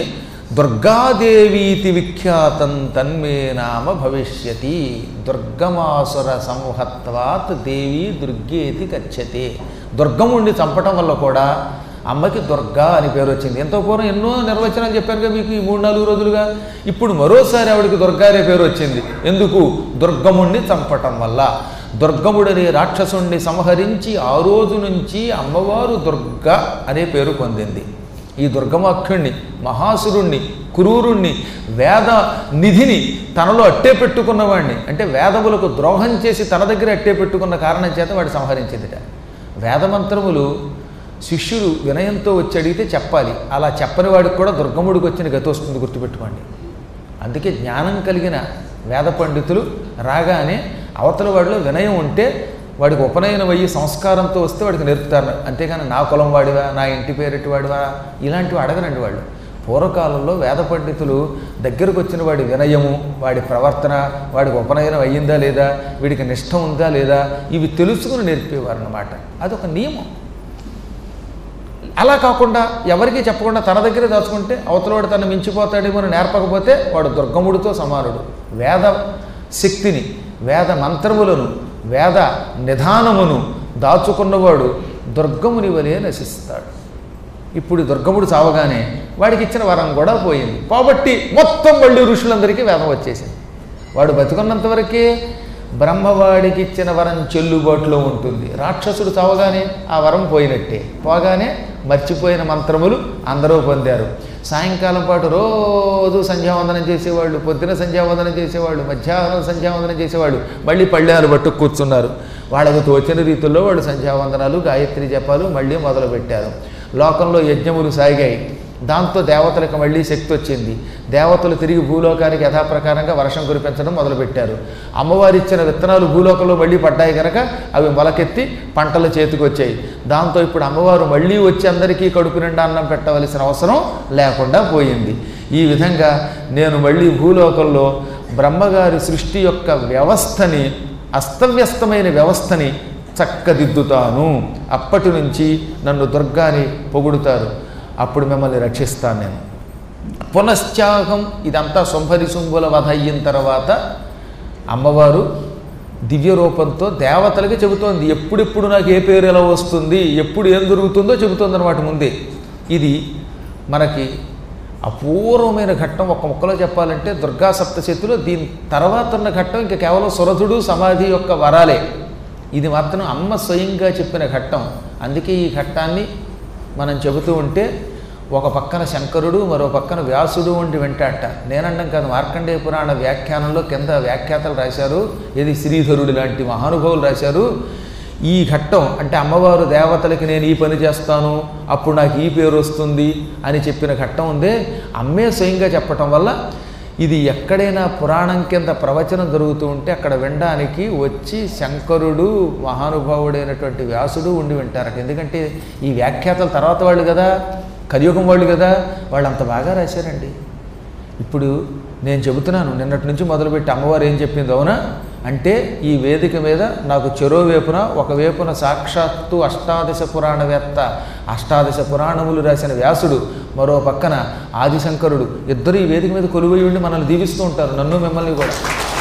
దుర్గాదేవీతి విఖ్యాతం తన్మే నామ భవిష్యతి దుర్గమాసుర సంహత్వాత్ దేవి దుర్గేతి గచ్చతే దుర్గముడిని చంపటం వల్ల కూడా అమ్మకి దుర్గా అని పేరు వచ్చింది ఎంతో పూర్వం ఎన్నో నిర్వచనాలు చెప్పారుగా మీకు ఈ మూడు నాలుగు రోజులుగా ఇప్పుడు మరోసారి ఆవిడకి దుర్గా అనే పేరు వచ్చింది ఎందుకు దుర్గముణ్ణి చంపటం వల్ల దుర్గముడనే రాక్షసుణ్ణి సంహరించి ఆ రోజు నుంచి అమ్మవారు దుర్గ అనే పేరు పొందింది ఈ దుర్గమాఖ్యుణ్ణి మహాసురుణ్ణి క్రూరుణ్ణి వేద నిధిని తనలో అట్టే పెట్టుకున్నవాడిని అంటే వేదములకు ద్రోహం చేసి తన దగ్గర అట్టే పెట్టుకున్న కారణం చేత వాడు సంహరించిందిట వేదమంత్రములు శిష్యులు వినయంతో వచ్చి అడిగితే చెప్పాలి అలా చెప్పని వాడికి కూడా దుర్గముడికి వచ్చిన గతి వస్తుంది గుర్తుపెట్టుకోండి అందుకే జ్ఞానం కలిగిన వేద పండితులు రాగానే అవతల వాడిలో వినయం ఉంటే వాడికి ఉపనయనం అయ్యి సంస్కారంతో వస్తే వాడికి నేర్పుతారు అంతేగాని నా కులం వాడివా నా ఇంటి పేరెట్టి వాడివా ఇలాంటివి అడగరండి వాళ్ళు పూర్వకాలంలో వేద పండితులు దగ్గరకు వచ్చిన వాడి వినయము వాడి ప్రవర్తన వాడికి ఉపనయనం అయ్యిందా లేదా వీడికి నిష్ఠ ఉందా లేదా ఇవి తెలుసుకుని నేర్పేవారు అన్నమాట అదొక నియమం అలా కాకుండా ఎవరికీ చెప్పకుండా తన దగ్గరే దాచుకుంటే అవతలవాడు తను మించిపోతాడేమో అని నేర్పకపోతే వాడు దుర్గముడితో సమానుడు వేద శక్తిని వేద మంత్రములను వేద నిధానమును దాచుకున్నవాడు దుర్గముని వలె నశిస్తాడు ఇప్పుడు ఈ దుర్గముడు చావగానే వాడికి ఇచ్చిన వరం కూడా పోయింది కాబట్టి మొత్తం మళ్ళీ ఋషులందరికీ వేదం వచ్చేసింది వాడు బతుకున్నంత వరకే బ్రహ్మవాడికి ఇచ్చిన వరం చెల్లుబాటులో ఉంటుంది రాక్షసుడు చావగానే ఆ వరం పోయినట్టే పోగానే మర్చిపోయిన మంత్రములు అందరూ పొందారు సాయంకాలం పాటు రోజు సంధ్యావందనం చేసేవాళ్ళు పొద్దున సంధ్యావందనం చేసేవాళ్ళు మధ్యాహ్నం సంధ్యావందనం చేసేవాళ్ళు మళ్ళీ పళ్ళెలు పట్టు కూర్చున్నారు వాళ్ళకు తోచిన రీతుల్లో వాళ్ళు సంధ్యావందనాలు గాయత్రి జపాలు మళ్ళీ మొదలుపెట్టారు లోకంలో యజ్ఞములు సాగాయి దాంతో దేవతలకు మళ్ళీ శక్తి వచ్చింది దేవతలు తిరిగి భూలోకానికి యథాప్రకారంగా వర్షం కురిపించడం మొదలుపెట్టారు అమ్మవారు ఇచ్చిన విత్తనాలు భూలోకంలో మళ్ళీ పడ్డాయి కనుక అవి మొలకెత్తి పంటలు చేతికి వచ్చాయి దాంతో ఇప్పుడు అమ్మవారు మళ్ళీ వచ్చి అందరికీ కడుపు నిండా అన్నం పెట్టవలసిన అవసరం లేకుండా పోయింది ఈ విధంగా నేను మళ్ళీ భూలోకంలో బ్రహ్మగారి సృష్టి యొక్క వ్యవస్థని అస్తవ్యస్తమైన వ్యవస్థని చక్కదిద్దుతాను అప్పటి నుంచి నన్ను దుర్గాని పొగుడుతారు అప్పుడు మిమ్మల్ని రక్షిస్తాను నేను పునశ్చాహం ఇదంతా శుంభరి శుంభుల వధ అయిన తర్వాత అమ్మవారు దివ్య రూపంతో దేవతలకి చెబుతోంది ఎప్పుడెప్పుడు నాకు ఏ పేరు ఎలా వస్తుంది ఎప్పుడు ఏం దొరుకుతుందో చెబుతోంది అనమాట ముందే ఇది మనకి అపూర్వమైన ఘట్టం ఒక ముక్కలో చెప్పాలంటే దుర్గా సప్తశతిలో దీని తర్వాత ఉన్న ఘట్టం ఇంకా కేవలం సురథుడు సమాధి యొక్క వరాలే ఇది మాత్రం అమ్మ స్వయంగా చెప్పిన ఘట్టం అందుకే ఈ ఘట్టాన్ని మనం చెబుతూ ఉంటే ఒక పక్కన శంకరుడు మరో పక్కన వ్యాసుడు ఉండి వెంటాట నేనండం కాదు మార్కండేయ పురాణ వ్యాఖ్యానంలో కింద వ్యాఖ్యాతలు రాశారు ఇది శ్రీధరుడు లాంటి మహానుభావులు రాశారు ఈ ఘట్టం అంటే అమ్మవారు దేవతలకి నేను ఈ పని చేస్తాను అప్పుడు నాకు ఈ పేరు వస్తుంది అని చెప్పిన ఘట్టం ఉందే అమ్మే స్వయంగా చెప్పటం వల్ల ఇది ఎక్కడైనా పురాణం కింద ప్రవచనం జరుగుతూ ఉంటే అక్కడ వినడానికి వచ్చి శంకరుడు మహానుభావుడైనటువంటి వ్యాసుడు ఉండి వింటారట ఎందుకంటే ఈ వ్యాఖ్యాతలు తర్వాత వాళ్ళు కదా కలియుగం వాళ్ళు కదా వాళ్ళు అంత బాగా రాశారండి ఇప్పుడు నేను చెబుతున్నాను నిన్నటి నుంచి మొదలుపెట్టి అమ్మవారు ఏం చెప్పింది అవునా అంటే ఈ వేదిక మీద నాకు చెరో వేపున ఒక వేపున సాక్షాత్తు అష్టాదశ పురాణవేత్త అష్టాదశ పురాణములు రాసిన వ్యాసుడు మరో పక్కన ఆదిశంకరుడు ఇద్దరు ఈ వేదిక మీద కొలువై ఉండి మనల్ని దీవిస్తూ ఉంటారు నన్ను మిమ్మల్ని కూడా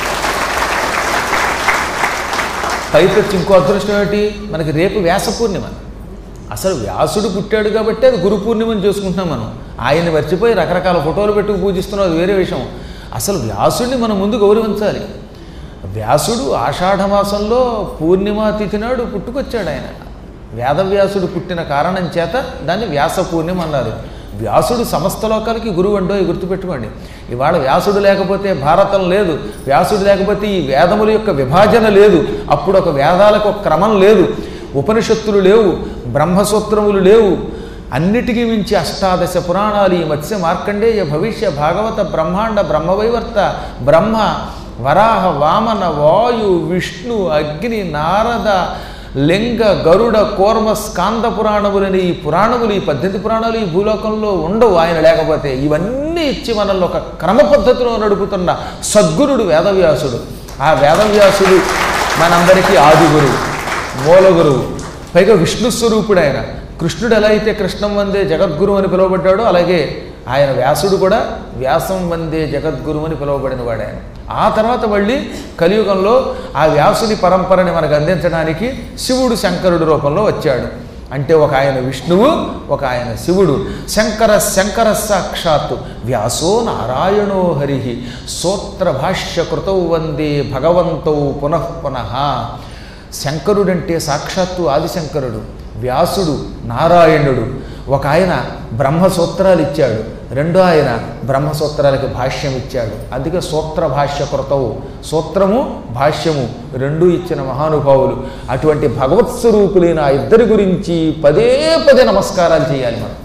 పైపెచ్చి ఇంకో అదృష్టం ఏమిటి మనకి రేపు వ్యాస పూర్ణిమ అసలు వ్యాసుడు పుట్టాడు కాబట్టి అది గురు పూర్ణిమని చేసుకుంటున్నాం మనం ఆయన్ని మర్చిపోయి రకరకాల ఫోటోలు పెట్టుకు పూజిస్తున్నాం అది వేరే విషయం అసలు వ్యాసుడిని మనం ముందు గౌరవించాలి వ్యాసుడు ఆషాఢ మాసంలో పూర్ణిమ తిథి నాడు పుట్టుకొచ్చాడు ఆయన వేదవ్యాసుడు పుట్టిన కారణం చేత దాన్ని వ్యాస పూర్ణిమ అన్నారు వ్యాసుడు సమస్త లోకాలకి గురువు అండో గుర్తుపెట్టుకోండి ఇవాళ వ్యాసుడు లేకపోతే భారతం లేదు వ్యాసుడు లేకపోతే ఈ వేదముల యొక్క విభాజన లేదు అప్పుడు ఒక వేదాలకు ఒక క్రమం లేదు ఉపనిషత్తులు లేవు బ్రహ్మసూత్రములు లేవు అన్నిటికీ మించి అష్టాదశ పురాణాలు ఈ మత్స్య మార్కండేయ భవిష్య భాగవత బ్రహ్మాండ బ్రహ్మవైవర్త బ్రహ్మ వరాహ వామన వాయు విష్ణు అగ్ని నారద లింగ గరుడ కూర్మ స్కాంద పురాణములని ఈ పురాణములు ఈ పద్ధతి పురాణాలు ఈ భూలోకంలో ఉండవు ఆయన లేకపోతే ఇవన్నీ ఇచ్చి మనల్ని ఒక క్రమ పద్ధతిలో నడుపుతున్న సద్గురుడు వేదవ్యాసుడు ఆ వేదవ్యాసుడు మనందరికీ ఆది గురువు మూల గురువు పైగా విష్ణు స్వరూపుడు ఆయన కృష్ణుడు ఎలా అయితే కృష్ణం వందే జగద్గురు అని పిలువబడ్డాడో అలాగే ఆయన వ్యాసుడు కూడా వ్యాసం వందే జగద్గురు అని పిలువబడిన వాడు ఆయన ఆ తర్వాత మళ్ళీ కలియుగంలో ఆ వ్యాసుని పరంపరని మనకు అందించడానికి శివుడు శంకరుడి రూపంలో వచ్చాడు అంటే ఒక ఆయన విష్ణువు ఒక ఆయన శివుడు శంకర శంకర సాక్షాత్తు వ్యాసో నారాయణో హరి సూత్ర భాష్య కృతౌ వందే భగవంతౌ పునః పునః శంకరుడంటే సాక్షాత్తు ఆదిశంకరుడు వ్యాసుడు నారాయణుడు ఒక ఆయన బ్రహ్మసూత్రాలు ఇచ్చాడు రెండో ఆయన బ్రహ్మసూత్రాలకి భాష్యం ఇచ్చాడు అందుకే సూత్ర భాష్య కృతవు సూత్రము భాష్యము రెండూ ఇచ్చిన మహానుభావులు అటువంటి భగవత్ స్వరూపులైన ఆ ఇద్దరి గురించి పదే పదే నమస్కారాలు చేయాలి మనం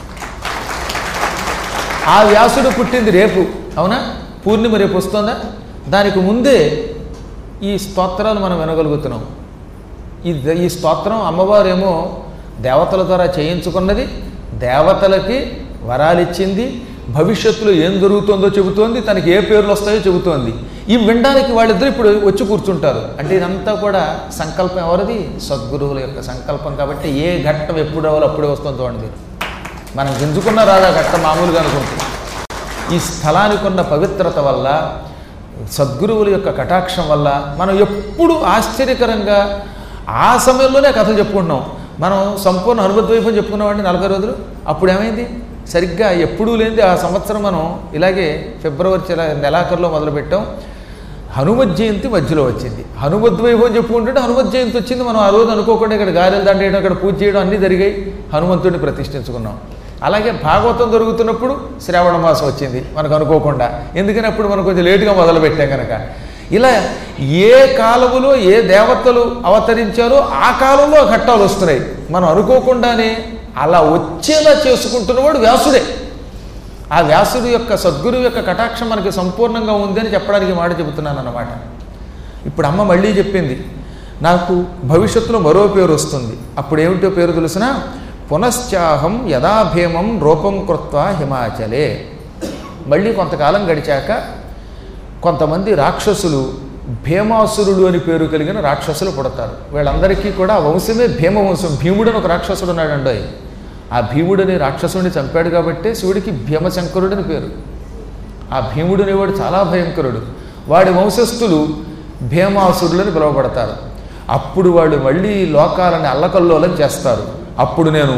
ఆ వ్యాసుడు పుట్టింది రేపు అవునా పూర్ణిమ రేపు వస్తుందా దానికి ముందే ఈ స్తోత్రాలు మనం వినగలుగుతున్నాం ఈ ఈ స్తోత్రం అమ్మవారేమో దేవతల ద్వారా చేయించుకున్నది దేవతలకి వరాలిచ్చింది భవిష్యత్తులో ఏం జరుగుతుందో చెబుతోంది తనకి ఏ పేర్లు వస్తాయో చెబుతోంది ఈ వినడానికి వాళ్ళిద్దరు ఇప్పుడు వచ్చి కూర్చుంటారు అంటే ఇదంతా కూడా సంకల్పం ఎవరిది సద్గురువుల యొక్క సంకల్పం కాబట్టి ఏ ఘట్టం ఎప్పుడు రావాలో అప్పుడే వస్తుందో చూడండి మీరు మనం గింజుకున్న రాదా ఘట్టం మామూలుగా అనుకుంటాం ఈ స్థలానికి ఉన్న పవిత్రత వల్ల సద్గురువుల యొక్క కటాక్షం వల్ల మనం ఎప్పుడు ఆశ్చర్యకరంగా ఆ సమయంలోనే కథలు చెప్పుకుంటున్నాం మనం సంపూర్ణ హనుమద్వైపం చెప్పుకున్నామండి నలభై రోజులు అప్పుడు ఏమైంది సరిగ్గా ఎప్పుడూ లేనిది ఆ సంవత్సరం మనం ఇలాగే ఫిబ్రవరి చిల నెలాఖరులో మొదలుపెట్టాం హనుమత్ జయంతి మధ్యలో వచ్చింది హనుమద్వైభవం చెప్పుకుంటుంటే హనుమత్ జయంతి వచ్చింది మనం ఆ రోజు అనుకోకుండా ఇక్కడ గారెలు దండేయడం అక్కడ పూజ చేయడం అన్నీ జరిగాయి హనుమంతుడిని ప్రతిష్ఠించుకున్నాం అలాగే భాగవతం జరుగుతున్నప్పుడు శ్రావణ మాసం వచ్చింది మనకు అనుకోకుండా ఎందుకని అప్పుడు మనం కొంచెం లేటుగా మొదలుపెట్టాం కనుక ఇలా ఏ కాలములో ఏ దేవతలు అవతరించారో ఆ కాలంలో ఆ ఘట్టాలు వస్తున్నాయి మనం అనుకోకుండానే అలా వచ్చేలా చేసుకుంటున్నవాడు వ్యాసుడే ఆ వ్యాసుడు యొక్క సద్గురువు యొక్క కటాక్షం మనకి సంపూర్ణంగా ఉంది అని చెప్పడానికి మాట చెబుతున్నాను అన్నమాట ఇప్పుడు అమ్మ మళ్ళీ చెప్పింది నాకు భవిష్యత్తులో మరో పేరు వస్తుంది అప్పుడు ఏమిటో పేరు తెలిసిన పునశ్చాహం యథాభేమం రూపం కృత్వ హిమాచలే మళ్ళీ కొంతకాలం గడిచాక కొంతమంది రాక్షసులు భీమాసురుడు అని పేరు కలిగిన రాక్షసులు పుడతారు వీళ్ళందరికీ కూడా ఆ వంశమే భీమవంశం భీముడు అని ఒక రాక్షసుడు ఉన్నాడండి ఆ భీముడు అనే రాక్షసుడిని చంపాడు కాబట్టి శివుడికి భీమశంకరుడు అని పేరు ఆ భీముడు అనేవాడు చాలా భయంకరుడు వాడి వంశస్థులు భీమాసురులని పిలువబడతారు అప్పుడు వాళ్ళు మళ్ళీ లోకాలని అల్లకల్లోలం చేస్తారు అప్పుడు నేను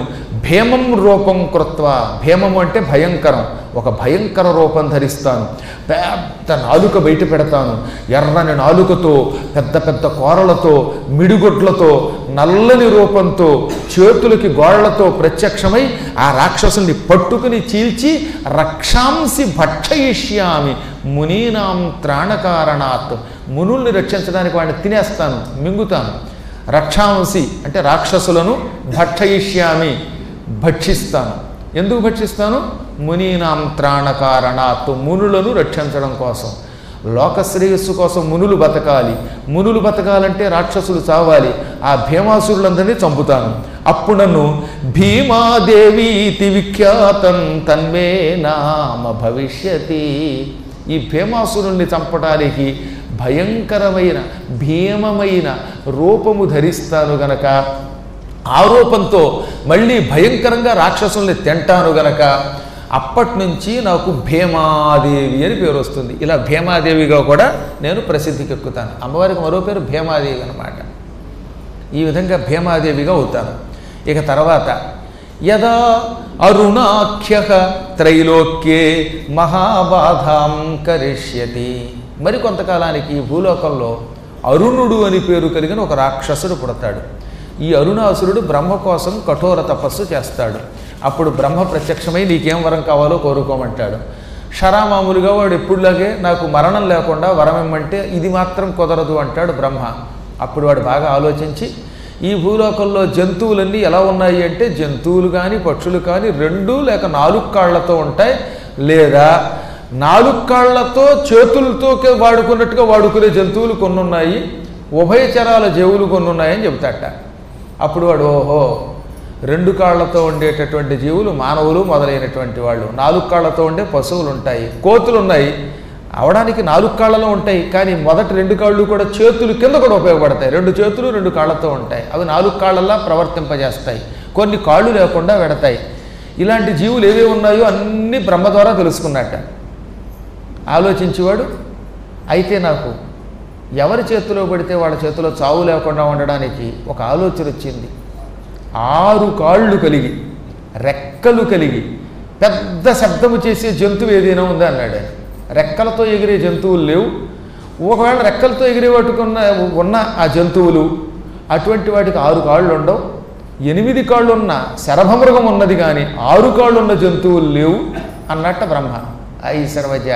భీమం రూపం కృత్వ భీమము అంటే భయంకరం ఒక భయంకర రూపం ధరిస్తాను పెద్ద నాలుక బయట పెడతాను ఎర్రని నాలుకతో పెద్ద పెద్ద కూరలతో మిడిగొడ్లతో నల్లని రూపంతో చేతులకి గోళ్లతో ప్రత్యక్షమై ఆ రాక్షసుల్ని పట్టుకుని చీల్చి రక్షాంసి భక్షయిష్యామి మునీనాం త్రాణకారణాత్ మునుల్ని రక్షించడానికి వాడిని తినేస్తాను మింగుతాను రక్షాంసి అంటే రాక్షసులను భక్షయిష్యామి భక్షిస్తాను ఎందుకు భక్షిస్తాను మునీనాం త్రాణకారణాత్ మునులను రక్షించడం కోసం లోక శ్రేయస్సు కోసం మునులు బతకాలి మునులు బతకాలంటే రాక్షసులు చావాలి ఆ భీమాసురులందరినీ చంపుతాను అప్పుడు నన్ను భీమాదేవీతి విఖ్యాతం తన్మే నామ భవిష్యతి ఈ భీమాసురుణ్ణి చంపడానికి భయంకరమైన భీమమైన రూపము ధరిస్తాను గనక ఆ రూపంతో మళ్ళీ భయంకరంగా రాక్షసుల్ని తింటాను గనక అప్పటి నుంచి నాకు భీమాదేవి అని పేరు వస్తుంది ఇలా భీమాదేవిగా కూడా నేను ప్రసిద్ధికి ఎక్కుతాను అమ్మవారికి మరో పేరు భీమాదేవి అన్నమాట ఈ విధంగా భీమాదేవిగా అవుతాను ఇక తర్వాత యదా అరుణాఖ్య త్రైలోక్యే మహాబాధాం కరిష్యతి మరి కొంతకాలానికి ఈ భూలోకంలో అరుణుడు అని పేరు కలిగిన ఒక రాక్షసుడు పుడతాడు ఈ అరుణాసురుడు బ్రహ్మ కోసం కఠోర తపస్సు చేస్తాడు అప్పుడు బ్రహ్మ ప్రత్యక్షమై నీకేం వరం కావాలో కోరుకోమంటాడు షరామామూలుగా వాడు ఎప్పుడులాగే నాకు మరణం లేకుండా వరం ఇమ్మంటే ఇది మాత్రం కుదరదు అంటాడు బ్రహ్మ అప్పుడు వాడు బాగా ఆలోచించి ఈ భూలోకంలో జంతువులన్నీ ఎలా ఉన్నాయి అంటే జంతువులు కానీ పక్షులు కానీ రెండు లేక నాలుగు కాళ్లతో ఉంటాయి లేదా నాలుగు కాళ్లతో చేతులతో వాడుకున్నట్టుగా వాడుకునే జంతువులు కొన్ని ఉన్నాయి ఉభయచరాల జేవులు కొన్ని ఉన్నాయని చెబుతాట అప్పుడు వాడు ఓహో రెండు కాళ్లతో ఉండేటటువంటి జీవులు మానవులు మొదలైనటువంటి వాళ్ళు నాలుగు కాళ్లతో ఉండే పశువులు ఉంటాయి కోతులు ఉన్నాయి అవడానికి నాలుగు కాళ్ళలో ఉంటాయి కానీ మొదటి రెండు కాళ్ళు కూడా చేతులు కింద కూడా ఉపయోగపడతాయి రెండు చేతులు రెండు కాళ్ళతో ఉంటాయి అవి నాలుగు కాళ్ళల్లా ప్రవర్తింపజేస్తాయి కొన్ని కాళ్ళు లేకుండా వెడతాయి ఇలాంటి జీవులు ఏవేవి ఉన్నాయో అన్నీ బ్రహ్మ ద్వారా తెలుసుకున్నట్ట ఆలోచించేవాడు అయితే నాకు ఎవరి చేతిలో పడితే వాళ్ళ చేతిలో చావు లేకుండా ఉండడానికి ఒక ఆలోచన వచ్చింది ఆరు కాళ్ళు కలిగి రెక్కలు కలిగి పెద్ద శబ్దము చేసే జంతువు ఏదైనా ఉందా అన్నాడు ఆయన. రెక్కలతో ఎగిరే జంతువులు లేవు ఒకవేళ రెక్కలతో ఎగిరే వాటికున్న ఉన్న ఆ జంతువులు అటువంటి వాటికి ఆరు కాళ్ళు ఉండవు ఎనిమిది కాళ్ళు ఉన్న శరభమృగం ఉన్నది కానీ ఆరు కాళ్ళు ఉన్న జంతువులు లేవు అన్నట్ట బ్రహ్మ అయి సర్వజ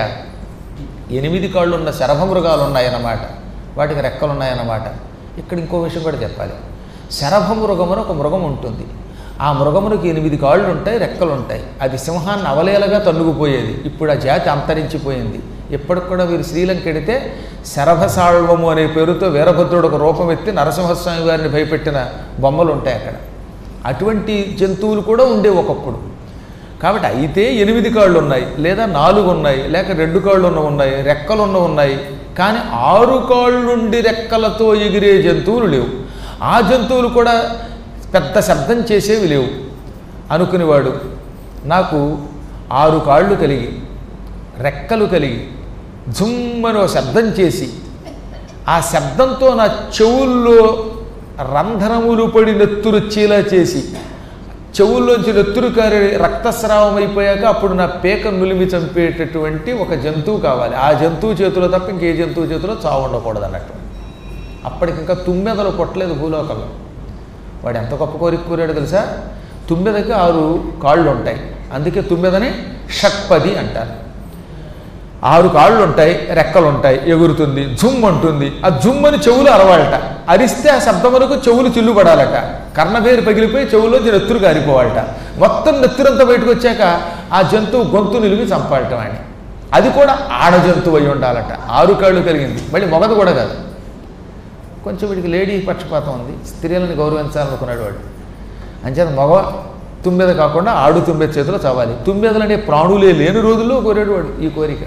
ఎనిమిది కాళ్ళు ఉన్న శరభమృగాలు ఉన్నాయన్నమాట వాటికి రెక్కలు ఉన్నాయన్నమాట ఇక్కడ ఇంకో విషయం కూడా చెప్పాలి శరభమృగం అని ఒక మృగం ఉంటుంది ఆ మృగమునికి ఎనిమిది కాళ్ళు ఉంటాయి రెక్కలు ఉంటాయి అది సింహాన్ని అవలేలగా తన్నుకుపోయేది ఇప్పుడు ఆ జాతి అంతరించిపోయింది ఇప్పటికి కూడా వీరు శ్రీలంక ఎడితే శరభసాళ్వము అనే పేరుతో వీరభద్రుడు ఒక రూపం ఎత్తి నరసింహస్వామి వారిని భయపెట్టిన బొమ్మలు ఉంటాయి అక్కడ అటువంటి జంతువులు కూడా ఉండేవి ఒకప్పుడు కాబట్టి అయితే ఎనిమిది కాళ్ళు ఉన్నాయి లేదా నాలుగు ఉన్నాయి లేక రెండు కాళ్ళు ఉన్న ఉన్నాయి రెక్కలు ఉన్న ఉన్నాయి కానీ ఆరు కాళ్ళుండి రెక్కలతో ఎగిరే జంతువులు లేవు ఆ జంతువులు కూడా పెద్ద శబ్దం చేసేవి లేవు అనుకునేవాడు నాకు ఆరు కాళ్ళు కలిగి రెక్కలు కలిగి జుమ్మని ఓ శబ్దం చేసి ఆ శబ్దంతో నా చెవుల్లో రంధ్రములు పడి నెత్తురొచ్చేలా చేసి చెవుల్లోంచి నెత్తురు కారి రక్తస్రావం అయిపోయాక అప్పుడు నా పేక నులిమి చంపేటటువంటి ఒక జంతువు కావాలి ఆ జంతువు చేతిలో తప్ప ఇంకే జంతువు చేతిలో చావు ఉండకూడదు అన్నట్టు అప్పటికి ఇంకా తుమ్మెదలు కొట్టలేదు భూలోకంలో వాడు ఎంత గొప్ప కోరిక కోరాడు తెలుసా తుమ్మెదకి ఆరు కాళ్ళు ఉంటాయి అందుకే తుమ్మెదని షట్పది అంటారు ఆరు కాళ్ళు ఉంటాయి రెక్కలు ఉంటాయి ఎగురుతుంది జుమ్ అంటుంది ఆ జుమ్ అని చెవులు అరవాలట అరిస్తే ఆ శబ్దం వరకు చెవులు చిల్లుపడాలట కర్ణభేరు పగిలిపోయి చెవుల్లోంచి నెత్తురు కారిపోవాలట మొత్తం నెత్తురంతా బయటకు వచ్చాక ఆ జంతువు గొంతు నిలిపి చంపాలట వాడిని అది కూడా ఆడ జంతువు అయి ఉండాలట ఆరు కాళ్ళు కలిగింది మళ్ళీ మొగదు కూడా కాదు కొంచెం వీడికి లేడీ పక్షపాతం ఉంది స్త్రీలను గౌరవించాలనుకున్నాడు వాడు అంచేత మగ తుమ్మెద కాకుండా ఆడు తుమ్మెద చేతిలో చావాలి తుమ్మెదలు అనే ప్రాణులే లేని రోజుల్లో కోరాడు వాడు ఈ కోరిక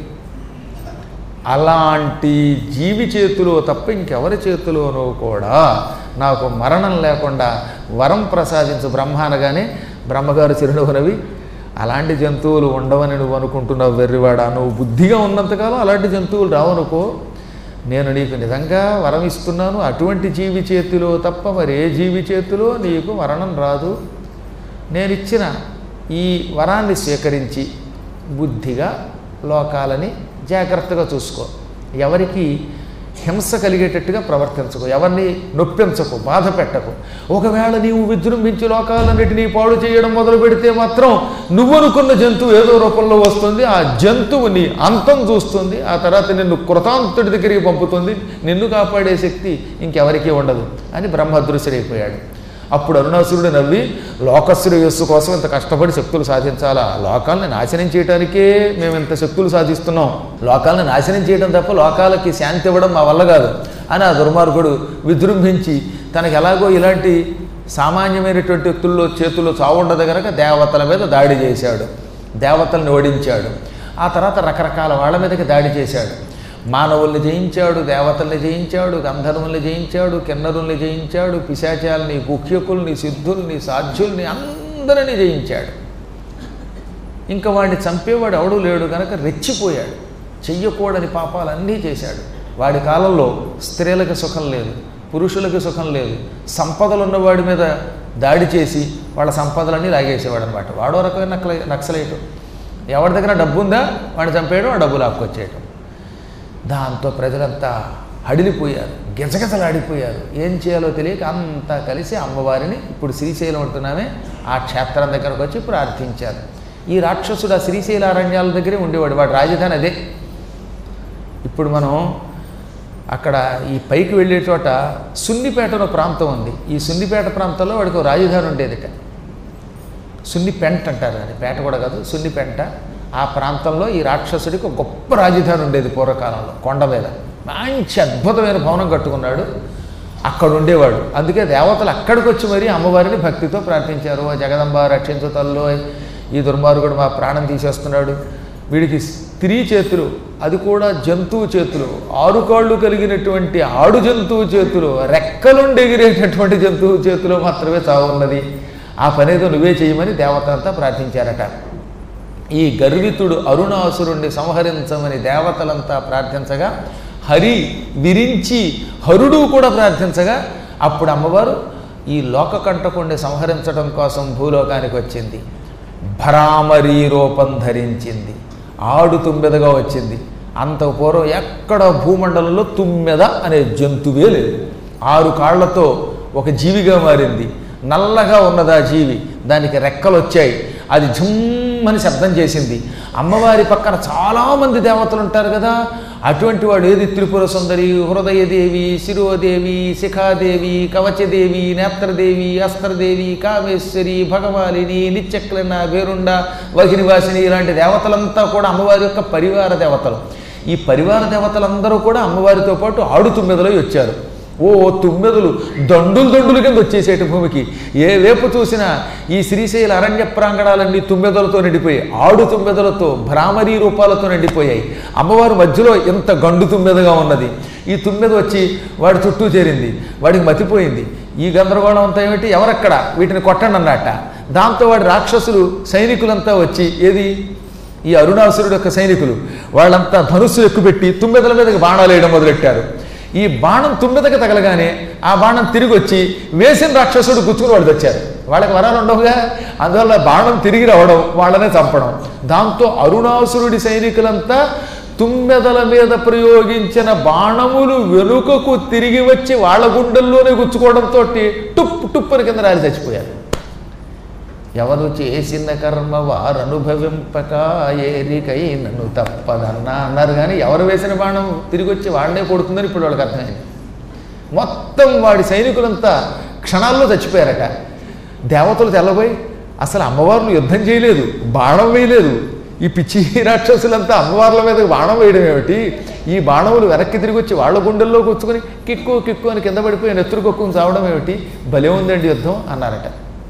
అలాంటి జీవి చేతిలో తప్ప ఇంకెవరి చేతిలోనో కూడా నాకు మరణం లేకుండా వరం ప్రసాదించు బ్రహ్మ అనగానే బ్రహ్మగారు చిరునవ్వునవి అలాంటి జంతువులు ఉండవని నువ్వు అనుకుంటున్నావు వెర్రివాడా నువ్వు బుద్ధిగా ఉన్నంతకాలం అలాంటి జంతువులు రావనుకో నేను నీకు నిజంగా వరం ఇస్తున్నాను అటువంటి జీవి చేతిలో తప్ప మరి ఏ జీవి చేతిలో నీకు మరణం రాదు నేను ఇచ్చిన ఈ వరాన్ని స్వీకరించి బుద్ధిగా లోకాలని జాగ్రత్తగా చూసుకో ఎవరికి హింస కలిగేటట్టుగా ప్రవర్తించకు ఎవరిని నొప్పించకు బాధ పెట్టకు ఒకవేళ నీవు విజృంభించి లోకాలన్నిటినీ పాడు చేయడం మొదలు పెడితే మాత్రం నువ్వు అనుకున్న జంతువు ఏదో రూపంలో వస్తుంది ఆ జంతువు నీ అంతం చూస్తుంది ఆ తర్వాత నిన్ను కృతాంతుడి దగ్గరికి పంపుతుంది నిన్ను కాపాడే శక్తి ఇంకెవరికీ ఉండదు అని బ్రహ్మదృశ్యుడైపోయాడు అప్పుడు అరుణాసురుడు నవ్వి లోకశ్రేయస్సు కోసం ఇంత కష్టపడి శక్తులు సాధించాలా లోకాలని నాశనం చేయడానికే మేము ఇంత శక్తులు సాధిస్తున్నాం లోకాలను నాశనం చేయడం తప్ప లోకాలకి శాంతి ఇవ్వడం మా వల్ల కాదు అని ఆ దుర్మార్గుడు విజృంభించి తనకి ఎలాగో ఇలాంటి సామాన్యమైనటువంటి వ్యక్తుల్లో చేతుల్లో చావుండదు కనుక దేవతల మీద దాడి చేశాడు దేవతల్ని ఓడించాడు ఆ తర్వాత రకరకాల వాళ్ళ మీదకి దాడి చేశాడు మానవుల్ని జయించాడు దేవతల్ని జయించాడు గంధర్వుల్ని జయించాడు కిన్నరుల్ని జయించాడు పిశాచాల్ని గుఖ్యకుల్ని సిద్ధుల్ని సాధ్యుల్ని అందరినీ జయించాడు ఇంకా వాడిని చంపేవాడు ఎవడూ లేడు కనుక రెచ్చిపోయాడు చెయ్యకూడని పాపాలన్నీ చేశాడు వాడి కాలంలో స్త్రీలకి సుఖం లేదు పురుషులకి సుఖం లేదు సంపదలు ఉన్నవాడి మీద దాడి చేసి వాళ్ళ సంపదలన్నీ లాగేసేవాడు అనమాట వాడో రకమైన నక్ల నక్సలైటు ఎవరి దగ్గర డబ్బు ఉందా వాడిని చంపేయడం ఆ డబ్బు లాక్కొచ్చేయడం దాంతో ప్రజలంతా హడిలిపోయారు గిజగిజలాడిపోయారు ఏం చేయాలో తెలియక అంతా కలిసి అమ్మవారిని ఇప్పుడు శ్రీశైలం అంటున్నామే ఆ క్షేత్రం దగ్గరకు వచ్చి ప్రార్థించారు ఈ రాక్షసుడు ఆ శ్రీశైల అరణ్యాల దగ్గరే ఉండేవాడు వాడు రాజధాని అదే ఇప్పుడు మనం అక్కడ ఈ పైకి వెళ్ళే చోట సున్నిపేట అనే ప్రాంతం ఉంది ఈ సున్నిపేట ప్రాంతంలో వాడికి ఒక రాజధాని ఉండేదిట సున్నిపెంట అంటారు అది పేట కూడా కాదు సున్నిపెంట ఆ ప్రాంతంలో ఈ రాక్షసుడికి ఒక గొప్ప రాజధాని ఉండేది పూర్వకాలంలో కొండ మీద మంచి అద్భుతమైన భవనం కట్టుకున్నాడు అక్కడ ఉండేవాడు అందుకే దేవతలు అక్కడికి వచ్చి మరీ అమ్మవారిని భక్తితో ప్రార్థించారు "ఓ జగదంబ రక్షించు తల్లు ఈ దుర్మార్గుడు మా ప్రాణం తీసేస్తున్నాడు వీడికి స్త్రీ చేతులు అది కూడా జంతువు చేతులు ఆరు కాళ్ళు కలిగినటువంటి ఆడు జంతువు చేతులు రెక్కలుండి ఎగిరేటటువంటి జంతువు చేతిలో మాత్రమే చావున్నది ఆ పనేదో నువ్వే చేయమని దేవతలంతా ప్రార్థించారట ఈ గర్వితుడు అరుణాసురుణ్ణి సంహరించమని దేవతలంతా ప్రార్థించగా హరి విరించి హరుడు కూడా ప్రార్థించగా అప్పుడు అమ్మవారు ఈ లోకకంటకుణ్ణి సంహరించడం కోసం భూలోకానికి వచ్చింది భరామరీ రూపం ధరించింది ఆడు తుమ్మెదగా వచ్చింది అంత పూర్వం ఎక్కడ భూమండలంలో తుమ్మెద అనే జంతువే లేదు ఆరు కాళ్లతో ఒక జీవిగా మారింది నల్లగా ఉన్నది ఆ జీవి దానికి రెక్కలు వచ్చాయి అది ఝుమ్మని శబ్దం చేసింది అమ్మవారి పక్కన చాలామంది దేవతలు ఉంటారు కదా అటువంటి వాడు ఏది త్రిపుర సుందరి హృదయదేవి శిరోదేవి శిఖాదేవి కవచదేవి నేత్రదేవి అస్త్రదేవి కామేశ్వరి భగవాలిని నిత్యక్లన భేరుండ వహినివాసిని ఇలాంటి దేవతలంతా కూడా అమ్మవారి యొక్క పరివార దేవతలు ఈ పరివార దేవతలందరూ కూడా అమ్మవారితో పాటు ఆడు తుమ్మెదలై వచ్చారు ఓ తుమ్మెదలు దండులు దండుల కింద వచ్చేసేటి భూమికి ఏ వేపు చూసినా ఈ శ్రీశైల అరణ్య ప్రాంగణాలన్నీ తుమ్మెదలతో నిండిపోయాయి ఆడు తుమ్మెదలతో భ్రామరీ రూపాలతో నిండిపోయాయి అమ్మవారు మధ్యలో ఎంత గండు తుమ్మెదగా ఉన్నది ఈ తుమ్మెద వచ్చి వాడి చుట్టూ చేరింది వాడికి మతిపోయింది ఈ గందరగోళం అంతా ఏమిటి ఎవరక్కడ వీటిని కొట్టండి అన్నట్ట దాంతో వాడి రాక్షసులు సైనికులంతా వచ్చి ఏది ఈ అరుణాసురుడు యొక్క సైనికులు వాళ్ళంతా ధనుస్సు ఎక్కుపెట్టి తుమ్మెదల మీదకి బాణాలు వేయడం మొదలెట్టారు ఈ బాణం తుమ్మెదకి తగలగానే ఆ బాణం తిరిగి వచ్చి వేసిన రాక్షసుడు గుచ్చుకుని వాళ్ళు తెచ్చారు వాళ్ళకి వరాలు ఉండవుగా అందువల్ల బాణం తిరిగి రావడం వాళ్ళనే చంపడం దాంతో అరుణాసురుడి సైనికులంతా తుమ్మెదల మీద ప్రయోగించిన బాణములు వెనుకకు తిరిగి వచ్చి వాళ్ళ గుండెల్లోనే గుచ్చుకోవడంతో టుప్ టుప్పుని కింద రాలి చచ్చిపోయారు ఎవరు చేసిన కర్మ వారు అనుభవింపక ఏరికై నన్ను తప్పదన్నా అన్నారు కానీ ఎవరు వేసిన బాణం తిరిగి వచ్చి వాడినే కొడుతుందని ఇప్పుడు వాళ్ళకి అర్థమైంది మొత్తం వాడి సైనికులంతా క్షణాల్లో చచ్చిపోయారట దేవతలు తెల్లబోయి అసలు అమ్మవార్లు యుద్ధం చేయలేదు బాణం వేయలేదు ఈ పిచ్చి రాక్షసులంతా అమ్మవార్ల మీద బాణం వేయడం ఏమిటి ఈ బాణములు వెనక్కి తిరిగి వచ్చి వాళ్ళ గుండెల్లో కూర్చుకొని కిక్కు కిక్కు అని కింద పడిపోయి నెత్తురు కొక్కుని చావడం ఏమిటి భలే ఉందండి యుద్ధం అన్నారట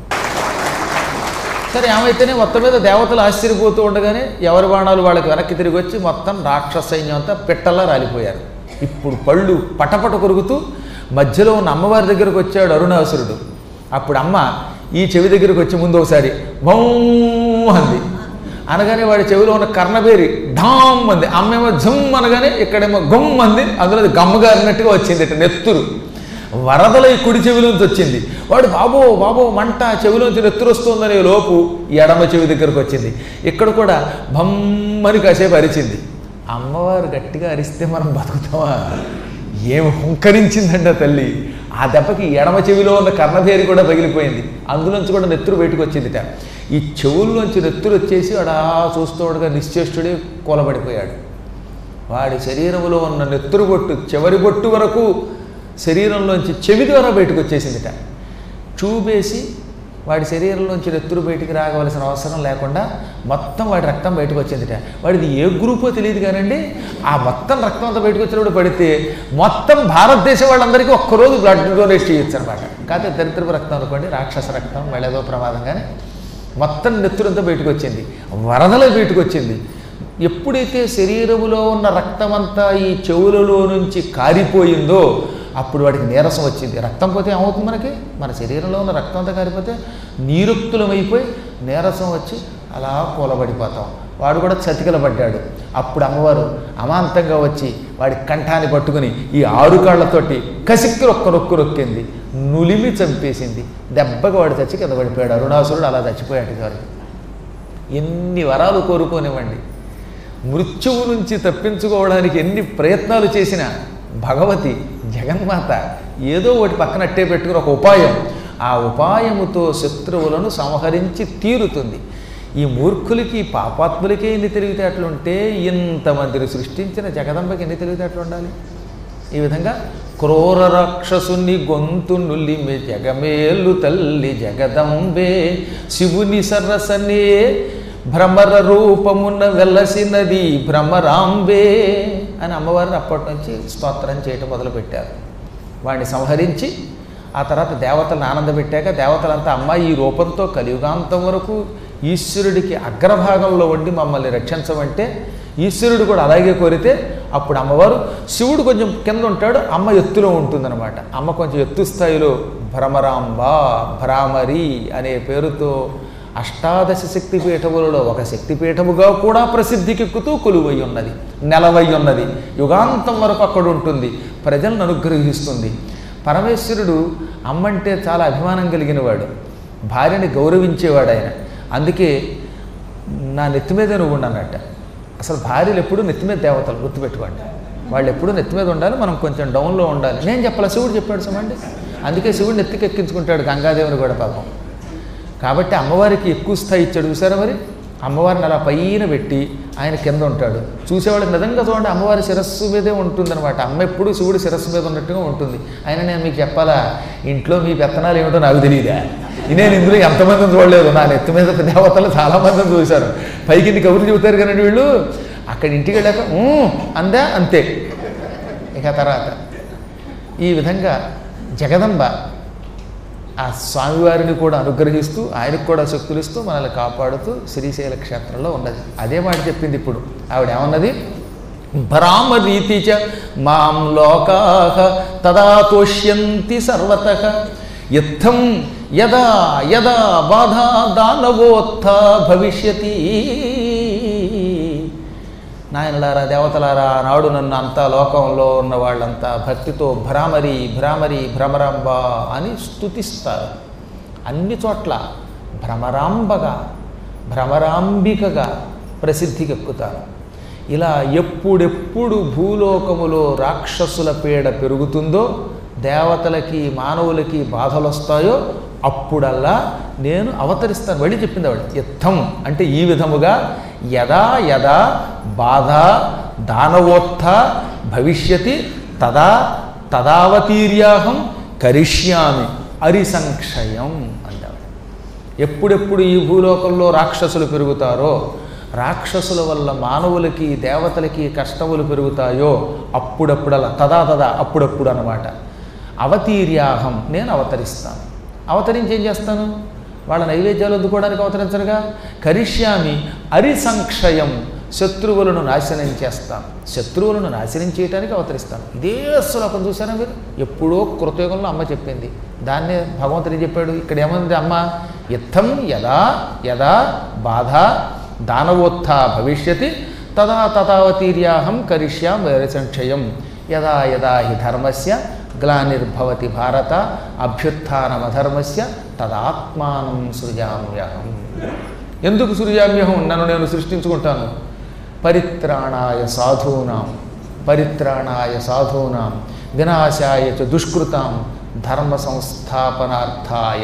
సరే ఏమైతేనే మొత్తం మీద దేవతలు ఆశ్చర్యపోతూ ఉండగానే ఎవరి బాణాలు వాళ్ళకి వెనక్కి తిరిగి వచ్చి మొత్తం రాక్షస సైన్యం అంతా పిట్టల్లా రాలిపోయారు ఇప్పుడు పళ్ళు పటపట కొరుకుతూ మధ్యలో ఉన్న అమ్మవారి దగ్గరకు వచ్చాడు అరుణాసురుడు అప్పుడు అమ్మ ఈ చెవి దగ్గరకు వచ్చి ముందు ఒకసారి భౌ అంది అనగానే వాడి చెవిలో ఉన్న కర్ణబేరి ఢామ్ అంది అమ్మేమో జమ్ అనగానే ఇక్కడేమో గమ్ అంది అందులో అది గమ్మగారినట్టుగా వచ్చింది ఇట్ట నెత్తురు వరదలై కుడి చెవిలోంచి వచ్చింది వాడు బాబో బాబో మంట చెవిలోంచి నెత్తురొస్తుందనే లోపు ఈ ఎడమ చెవి దగ్గరకు వచ్చింది ఇక్కడ కూడా భమ్మని కాసేపు అరిచింది అమ్మవారు గట్టిగా అరిస్తే మనం బతుకుతామా ఏం హుంకరించిందంట తల్లి ఆ దెబ్బకి ఎడమ చెవిలో ఉన్న కర్ణభేరి కూడా పగిలిపోయింది అందులోంచి కూడా నెత్తురు బయటకు వచ్చిందిట ఈ చెవుల్లోంచి నెత్తురు వచ్చేసి వాడు ఆ చూస్తూడగా నిశ్చేష్టుడే కూలబడిపోయాడు వాడి శరీరంలో ఉన్న నెత్తురు బొట్టు చివరి బొట్టు వరకు శరీరంలోంచి చెవి ద్వారా బయటకు వచ్చేసిందిట చూబేసి వాడి శరీరంలోంచి నెత్తురు బయటికి రాగవలసిన అవసరం లేకుండా మొత్తం వాడి రక్తం బయటకు వచ్చిందిట వాడిది ఏ గ్రూపో తెలియదు కానండి ఆ మొత్తం రక్తం అంతా బయటకు వచ్చినప్పుడు పడితే మొత్తం భారతదేశం వాళ్ళందరికీ ఒక్కరోజు బ్లడ్ డొనేట్ చేయొచ్చు అనమాట కాకపోతే దరిద్రపు రక్తం అనుకోండి రాక్షస రక్తం మళ్ళీ ఏదో ప్రమాదం కానీ మొత్తం నెత్తురంతా బయటకు వచ్చింది వరదలో బయటకు వచ్చింది ఎప్పుడైతే శరీరములో ఉన్న రక్తమంతా ఈ చెవులలో నుంచి కారిపోయిందో అప్పుడు వాడికి నీరసం వచ్చింది రక్తం పోతే ఏమవుతుంది మనకి మన శరీరంలో ఉన్న రక్తం అంతా కారిపోతే నీరుక్తులమైపోయి నీరసం వచ్చి అలా కూలబడిపోతాం వాడు కూడా చతికిల పడ్డాడు అప్పుడు అమ్మవారు అమాంతంగా వచ్చి వాడి కంఠాన్ని పట్టుకుని ఈ ఆరు కాళ్ళతోటి కసిక్కి ఒక్క రొక్కు రొక్కింది నులిమి చంపేసింది దెబ్బకి వాడు చచ్చి కింద పడిపోయాడు అరుణాసురుడు అలా చచ్చిపోయాడు గారు ఎన్ని వరాలు కోరుకోనివ్వండి మృత్యువు నుంచి తప్పించుకోవడానికి ఎన్ని ప్రయత్నాలు చేసినా భగవతి జగన్మాత ఏదో ఒకటి పక్కన అట్టే పెట్టుకుని ఒక ఉపాయం ఆ ఉపాయముతో శత్రువులను సంహరించి తీరుతుంది ఈ మూర్ఖులకి పాపాత్ములకే ఎన్ని తెలివితేటలుంటే ఇంతమందిని సృష్టించిన జగదంబకి ఎన్ని తెలివితేటలు ఉండాలి ఈ విధంగా క్రూర రాక్షసుని గొంతు నులిమె జగమేలు తల్లి జగదంబే శివుని సరసనే భ్రమర రూపమున వెలసినది భ్రమరాంబే అని అమ్మవారిని అప్పటి నుంచి స్తోత్రం చేయటం మొదలుపెట్టారు వాడిని సంహరించి ఆ తర్వాత దేవతలను ఆనందపెట్టాక దేవతలంతా అమ్మ ఈ రూపంతో కలియుగాంతం వరకు ఈశ్వరుడికి అగ్రభాగంలో ఉండి మమ్మల్ని రక్షించమంటే ఈశ్వరుడు కూడా అలాగే కోరితే అప్పుడు అమ్మవారు శివుడు కొంచెం కింద ఉంటాడు అమ్మ ఎత్తులో ఉంటుందన్నమాట అమ్మ కొంచెం ఎత్తు స్థాయిలో భ్రమరాంబ భ్రామరి అనే పేరుతో అష్టాదశ శక్తి పీఠములలో ఒక శక్తి పీఠముగా కూడా ప్రసిద్ధికెక్కుతూ కొలువై ఉన్నది నెలవై ఉన్నది యుగాంతం వరకు అక్కడ ఉంటుంది ప్రజలను అనుగ్రహిస్తుంది పరమేశ్వరుడు అమ్మంటే చాలా అభిమానం కలిగిన వాడు భార్యని గౌరవించేవాడు ఆయన అందుకే నా నెత్తి మీద నువ్వు ఉండన్నట్ట అసలు భార్యలు ఎప్పుడు నెత్తి మీద దేవతలు గుర్తుపెట్టుకోండి వాళ్ళు ఎప్పుడు నెత్తి మీద ఉండాలి మనం కొంచెం డౌన్లో ఉండాలి నేను చెప్పాల శివుడు చెప్పాడు సమండి అందుకే శివుడు నెత్తికి ఎక్కించుకుంటాడు గంగాదేవుని కూడా పాపం కాబట్టి అమ్మవారికి ఎక్కువ స్థాయి ఇచ్చాడు చూసారా మరి అమ్మవారిని అలా పైన పెట్టి ఆయన కింద ఉంటాడు చూసేవాళ్ళకి నిజంగా చూడండి అమ్మవారి శిరస్సు మీదే ఉంటుందన్నమాట అమ్మ ఎప్పుడు శివుడు శిరస్సు మీద ఉన్నట్టుగా ఉంటుంది అయినా నేను మీకు చెప్పాలా ఇంట్లో మీ పెత్తనాలు ఏమిటో నాకు తెలియదా నేను ఇందులో ఎంతమందిని చూడలేదు నా నెత్తి మీద దేవతలు చాలామందిని చూశారు పైకి ఇన్ని కబుర్లు చెబుతారు కదండి వీళ్ళు అక్కడ ఇంటికి వెళ్ళాక "ఊ" అందా అంతే ఇక తర్వాత ఈ విధంగా జగదంబ ఆ స్వామివారిని కూడా అనుగ్రహిస్తూ ఆయనకు కూడా శక్తులు ఇస్తూ మనల్ని కాపాడుతూ శ్రీశైల క్షేత్రంలో ఉన్నది అదే మాట చెప్పింది ఇప్పుడు ఆవిడ ఏమన్నది భ్రామరీతి చ మాం లోకా తదా తోష్యంతి సర్వత యుద్ధం యదా యదా బాధా దానవోత్థ భవిష్యతి నాయనలారా దేవతలారా నాడు నన్ను అంతా లోకంలో ఉన్న వాళ్ళంతా భక్తితో భ్రామరి భ్రామరి భ్రమరాంబ అని స్తుతిస్తారు అన్ని చోట్ల భ్రమరాంబగా భ్రమరాంబికగా ప్రసిద్ధికెక్కుతారు ఇలా ఎప్పుడెప్పుడు భూలోకములో రాక్షసుల పీడ పెరుగుతుందో దేవతలకి మానవులకి బాధలు వస్తాయో అప్పుడల్లా నేను అవతరిస్తాను మళ్ళీ చెప్పింది ఆవిడ యుద్ధం అంటే ఈ విధముగా యదా యదా బాధ దానవోత్థ భవిష్యతి తదా తదావతీర్యాహం కరిష్యామి అరిసంక్షయం అందావిడ ఎప్పుడెప్పుడు ఈ భూలోకంలో రాక్షసులు పెరుగుతారో రాక్షసుల వల్ల మానవులకి దేవతలకి కష్టములు పెరుగుతాయో అప్పుడప్పుడలా తదా తదా అప్పుడప్పుడు అన్నమాట అవతీర్యాహం నేను అవతరిస్తాను అవతరించి ఏం చేస్తాను వాళ్ళ నైవేద్యాలు అందుకోవడానికి అవతరించరుగా కరిష్యామి అరిసంక్షయం శత్రువులను నాశనం చేస్తాను శత్రువులను నాశనం చేయడానికి అవతరిస్తాను ఇదే శ్లోకం చూసారా మీరు ఎప్పుడో కృతయుగంలో అమ్మ చెప్పింది దాన్నే భగవంతుడు ఏం చెప్పాడు ఇక్కడ ఏముంది అమ్మ యుద్ధం యదా యదా బాధ దానవోత్థ భవిష్యతి తదా తథావతీర్యాహం కరిష్యాం సంక్షయం యదా యదా హి ధర్మస్య గ్లానిర్భవతి భారత అభ్యుత్నమధర్మస్య తదాత్మానం సృజామ్యహం ఎందుకు సృజామ్యహం నన్ను నేను సృష్టించుకుంటాను పరిత్రాణాయ సాధూనాం పరిత్రాణాయ సాధూనాం వినాశాయ చ దుష్కృతాం ధర్మ సంస్థాపనార్థాయ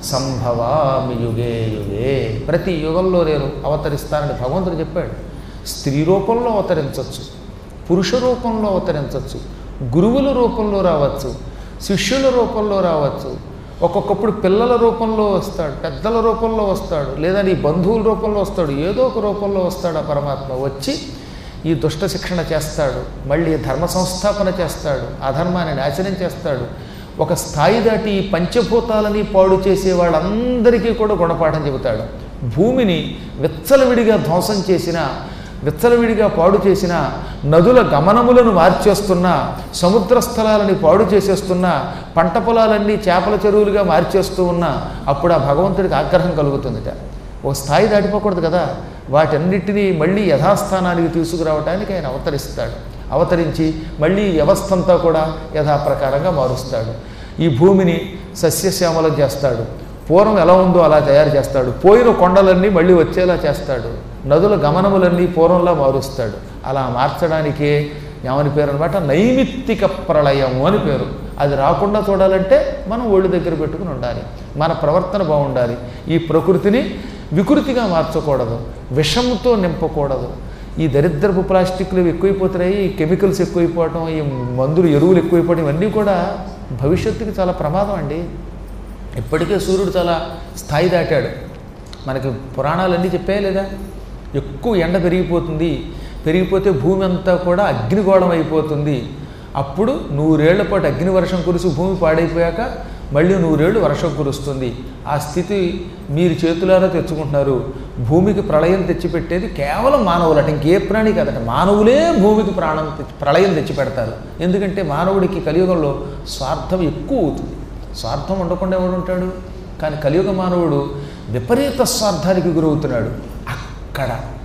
సంభవామి యుగే యుగే ప్రతి యుగంలో నేను అవతరిస్తానని భగవంతుడు చెప్పాడు స్త్రీ రూపంలో అవతరించవచ్చు పురుష రూపంలో అవతరించవచ్చు గురువుల రూపంలో రావచ్చు శిష్యుల రూపంలో రావచ్చు ఒక్కొక్కప్పుడు పిల్లల రూపంలో వస్తాడు పెద్దల రూపంలో వస్తాడు లేదా నీ బంధువుల రూపంలో వస్తాడు ఏదో ఒక రూపంలో వస్తాడు ఆ పరమాత్మ వచ్చి ఈ దుష్ట శిక్షణ చేస్తాడు మళ్ళీ ధర్మ సంస్థాపన చేస్తాడు అధర్మాన్ని నాశనం చేస్తాడు ఒక స్థాయి దాటి ఈ పంచభూతాలని పాడు చేసే వాళ్ళందరికీ కూడా గుణపాఠం చెబుతాడు భూమిని విచ్చలవిడిగా ధ్వంసం చేసిన విచ్చలవిడిగా పాడు చేసిన నదుల గమనములను మార్చేస్తున్న సముద్ర స్థలాలని పాడు చేసేస్తున్న పంట పొలాలన్నీ చేపల చెరువులుగా మార్చేస్తూ ఉన్న అప్పుడు ఆ భగవంతుడికి ఆగ్రహం కలుగుతుందిట ఒక స్థాయి దాటిపోకూడదు కదా వాటన్నిటినీ మళ్ళీ యథాస్థానానికి తీసుకురావడానికి ఆయన అవతరిస్తాడు అవతరించి మళ్ళీ ఈ వ్యవస్థ అంతా కూడా యథాప్రకారంగా మారుస్తాడు ఈ భూమిని సస్యశ్యామలం చేస్తాడు పూర్వం ఎలా ఉందో అలా తయారు చేస్తాడు పోయిన కొండలన్నీ మళ్ళీ వచ్చేలా చేస్తాడు నదుల గమనములన్నీ పూర్వంలా మారుస్తాడు అలా మార్చడానికే ఏమని పేరు అనమాట నైమిత్తిక ప్రళయము అని పేరు అది రాకుండా చూడాలంటే మనం ఒళ్ళు దగ్గర పెట్టుకుని ఉండాలి మన ప్రవర్తన బాగుండాలి ఈ ప్రకృతిని వికృతిగా మార్చకూడదు విషంతో నింపకూడదు ఈ దరిద్రపు ప్లాస్టిక్లు ఇవి ఎక్కువైపోతున్నాయి ఈ కెమికల్స్ ఎక్కువైపోవటం ఈ మందులు ఎరువులు ఎక్కువైపోవడం ఇవన్నీ కూడా భవిష్యత్తుకి చాలా ప్రమాదం అండి ఇప్పటికే సూర్యుడు చాలా స్థాయి దాటాడు మనకి పురాణాలన్నీ చెప్పాయి లేదా ఎక్కువ ఎండ పెరిగిపోతుంది పెరిగిపోతే భూమి అంతా కూడా అగ్నిగోళం అయిపోతుంది అప్పుడు నూరేళ్ల పాటు అగ్ని వర్షం కురిసి భూమి పాడైపోయాక మళ్ళీ నూరేళ్ళు వర్షం కురుస్తుంది ఆ స్థితి మీరు చేతులారా తెచ్చుకుంటున్నారు భూమికి ప్రళయం తెచ్చిపెట్టేది కేవలం మానవులట ఇంకే ప్రాణి కదట మానవులే భూమికి ప్రాణం తెచ్చి ప్రళయం తెచ్చిపెడతారు ఎందుకంటే మానవుడికి కలియుగంలో స్వార్థం ఎక్కువ అవుతుంది స్వార్థం ఉండకుండా ఎవడు ఉంటాడు కానీ కలియుగ మానవుడు విపరీత స్వార్థానికి గురవుతున్నాడు అక్కడ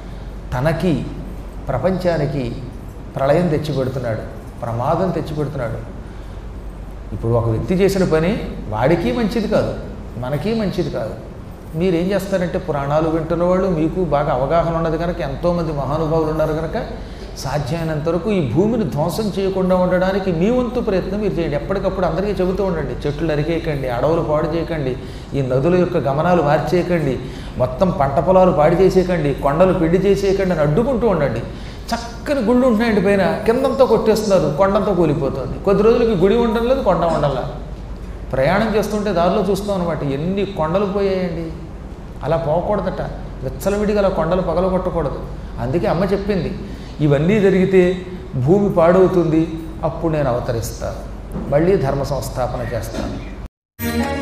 తనకి ప్రపంచానికి ప్రళయం తెచ్చిపెడుతున్నాడు ప్రమాదం తెచ్చిపెడుతున్నాడు ఇప్పుడు ఒక వ్యక్తి చేసిన పని వాడికి మంచిది కాదు మనకి మంచిది కాదు మీరేం చేస్తారంటే పురాణాలు వింటున్న వాళ్ళు మీకు బాగా అవగాహన ఉన్నది కనుక ఎంతోమంది మహానుభావులు ఉన్నారు కనుక సాధ్యమైనంత వరకు ఈ భూమిని ధ్వంసం చేయకుండా ఉండడానికి మీ వంతు ప్రయత్నం మీరు చేయండి ఎప్పటికప్పుడు అందరికీ చెబుతూ ఉండండి చెట్లు నరికేయకండి అడవులు పాడు చేయకండి ఈ నదుల యొక్క గమనాలు మార్చేయకండి మొత్తం పంట పొలాలు పాడు చేసేయకండి కొండలు పిండి చేసేయకండి అని అడ్డుకుంటూ ఉండండి చక్కని గుళ్ళు ఉంటున్నాయండి పైన కిందంతా కొట్టేస్తున్నారు కొండంతా కూలిపోతుంది కొద్ది రోజులకి గుడి ఉండడం లేదు కొండ ఉండలా ప్రయాణం చేస్తుంటే దారిలో చూస్తాం అనమాట ఎన్ని కొండలు పోయాయండి అలా పోకూడదట విచ్చలవిడిగా అలా కొండలు పగలగొట్టకూడదు అందుకే అమ్మ చెప్పింది ఇవన్నీ జరిగితే భూమి పాడవుతుంది అప్పుడు నేను అవతరిస్తాను మళ్ళీ ధర్మ సంస్థాపన చేస్తాను